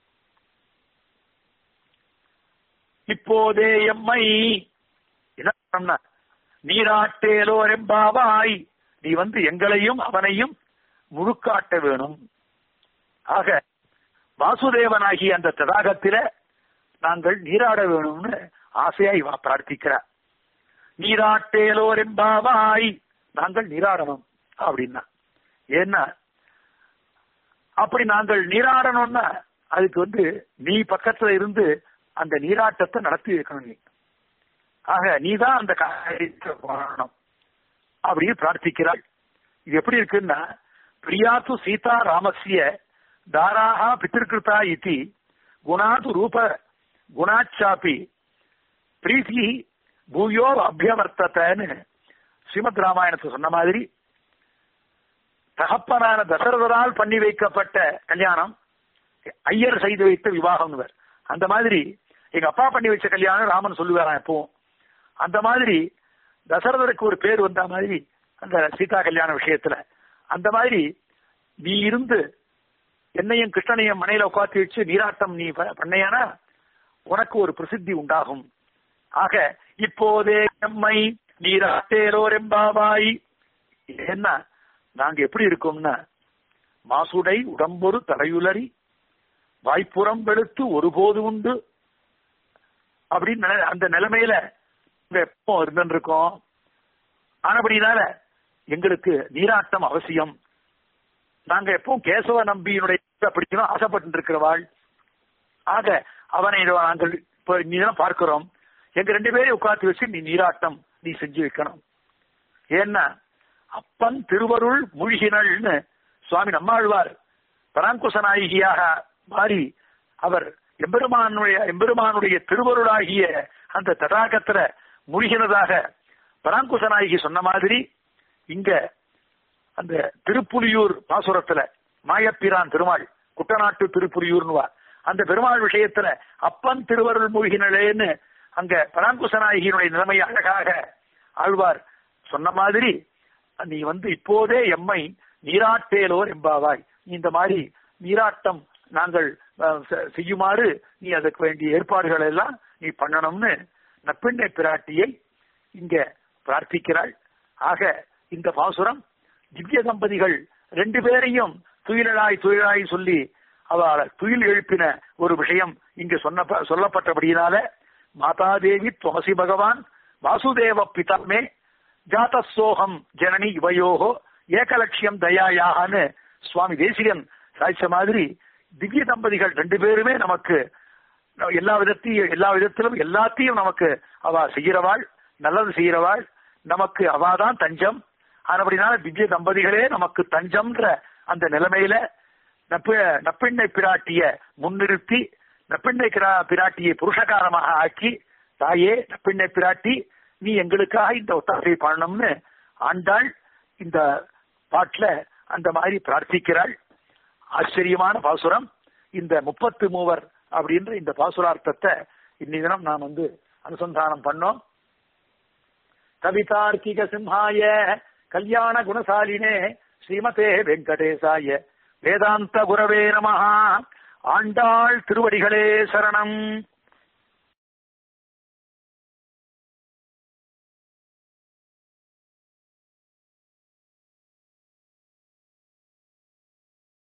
A: இப்போதே எம்மை என்ன பண்ண நீராட்டேலோ ரெம்பாவாய் நீ வந்து எங்களையும் அவனையும் முழுக்காட்ட வேணும் ஆக வாசுதேவனாகிய அந்த தடாகத்தில நாங்கள் நீராட வேணும்னு ஆசையா இவா பிரார்த்திக்கிறார் நீராட்டேலோ ரெம்பாவாய் நாங்கள் நீராடணும் அப்படின்னா ஏன்னா அப்படி நாங்கள் நீராடணும்னா அதுக்கு வந்து நீ பக்கத்துல இருந்து அந்த நீராட்டத்தை நடத்தி வைக்கணும் நீ ஆக நீதான் அந்த காரியத்தை பண்ணணும் அப்படின்னு பிரார்த்திக்கிறாள் இது எப்படி இருக்குன்னா பிரியாது சீதா ராமஸ்ய தாராக பித்திருக்கிருதா இதி குணாது ரூப குணாச்சாப்பி பிரீத்தி பூயோ அபியவர்த்தத்தன்னு ஸ்ரீமத் ராமாயணத்தை சொன்ன மாதிரி தகப்பனான தசரதரால் பண்ணி வைக்கப்பட்ட கல்யாணம் ஐயர் செய்து வைத்த விவாகம் அந்த மாதிரி எங்க அப்பா பண்ணி வச்ச கல்யாணம் ராமன் சொல்லுவாராம் எப்பவும் அந்த மாதிரி தசரதருக்கு ஒரு பேர் வந்த மாதிரி அந்த சீதா கல்யாண விஷயத்துல அந்த மாதிரி நீ இருந்து என்னையும் கிருஷ்ணனையும் மனையில உட்காந்து வச்சு நீராட்டம் நீ ப- பண்ணையானா உனக்கு ஒரு பிரசித்தி உண்டாகும் ஆக இப்போதே எம்மை நீராட்டேலோரெம்பாவாய் என்ன நாங்க எப்படி இருக்கோம்னா மாசுடை உடம்பொரு தலையுலறி வாய்ப்புறம் வெளுத்து ஒருபோது உண்டு அப்படின்னு நினை- அந்த நிலைமையில இங்க எப்போ இருந்திருக்கோம் ஆனபடினால எங்களுக்கு நீராட்டம் அவசியம் நாங்க எப்பவும் கேசவ நம்பியினுடைய பிடிக்கணும் ஆசைப்பட்டு இருக்கிறவாள் ஆக அவனை நாங்கள் இப்ப நீதான் பார்க்கிறோம் எங்க ரெண்டு பேரையும் உட்காந்து வச்சு நீ நீராட்டம் நீ செஞ்சு வைக்கணும் ஏன்னா அப்பன் திருவருள் மூழ்கினள்னு சுவாமி நம்மாழ்வார் பராங்குச நாயகியாக மாறி அவர் எம்பெருமானுடைய எம்பெருமானுடைய திருவருளாகிய அந்த தடாகத்துல மூழ்கினதாக பராங்குச நாயகி சொன்ன மாதிரி இங்க அந்த திருப்புலியூர் பாசுரத்துல மாயப்பிரான் திருமாள் குட்டநாட்டு திருப்புலியூர்னுவா அந்த பெருமாள் விஷயத்துல அப்பன் திருவருள் மூழ்கினளேன்னு அங்க பராங்குச நாயகியினுடைய நிலைமை அழகாக ஆழ்வார் சொன்ன மாதிரி நீ வந்து இப்போதே எம்மை நீராட்டேலோர் எம்பாவாய் நீ இந்த மாதிரி நீராட்டம் நாங்கள் அஹ், செ- செய்யுமாறு நீ அதுக்கு வேண்டிய ஏற்பாடுகள் எல்லாம் நீ பண்ணணும்னு நப்பெண்ணை பிராட்டியை இங்க பிரார்த்திக்கிறாள் ஆக இந்த பாசுரம் திவ்ய தம்பதிகள் ரெண்டு பேரையும் துயிலாய் துயிலாய் சொல்லி அவளை துயில் எழுப்பின ஒரு விஷயம் இங்கு சொன்ன சொல்லப்பட்டபடியினால மாதாதேவி துவசி பகவான் வாசுதேவ பிதாமே ஜாதசோகம் ஜனனி இவையோகோ ஏகலட்சியம் தயாயாகனு சுவாமி தேசிகன் சாய்ச்ச மாதிரி திவ்ய தம்பதிகள் ரெண்டு பேருமே நமக்கு எல்லா விதத்தையும் எல்லா விதத்திலும் எல்லாத்தையும் நமக்கு அவ செய்கிறவாள் நல்லது செய்கிறவாள் நமக்கு அவாதான் தஞ்சம் ஆனபடினால திவ்ய தம்பதிகளே நமக்கு தஞ்சம்ன்ற அந்த நிலைமையில நப்ப நப்பெண்ணை பிராட்டிய முன்னிறுத்தி நப்பெண்ணை கிரா- பிராட்டியை புருஷகாரமாக ஆக்கி தாயே நப்பெண்ணை பிராட்டி நீ எங்களுக்காக இந்த ஒத்தாசை பண்ணணும்னு ஆண்டாள் இந்த பாட்டுல அந்த மாதிரி பிரார்த்திக்கிறாள் ஆச்சரியமான பாசுரம் இந்த முப்பத்து மூவர் அப்படின்ற இந்த பாசுரார்த்தத்தை இன்னி தினம் நாம் வந்து அனுசந்தானம் பண்ணோம் கவிதார்க்கிக சிம்ஹாய கல்யாண குணசாலினே ஸ்ரீமதே வெங்கடேசாய வேதாந்த குரவே நமஹா ஆண்டாள் திருவடிகளே சரணம்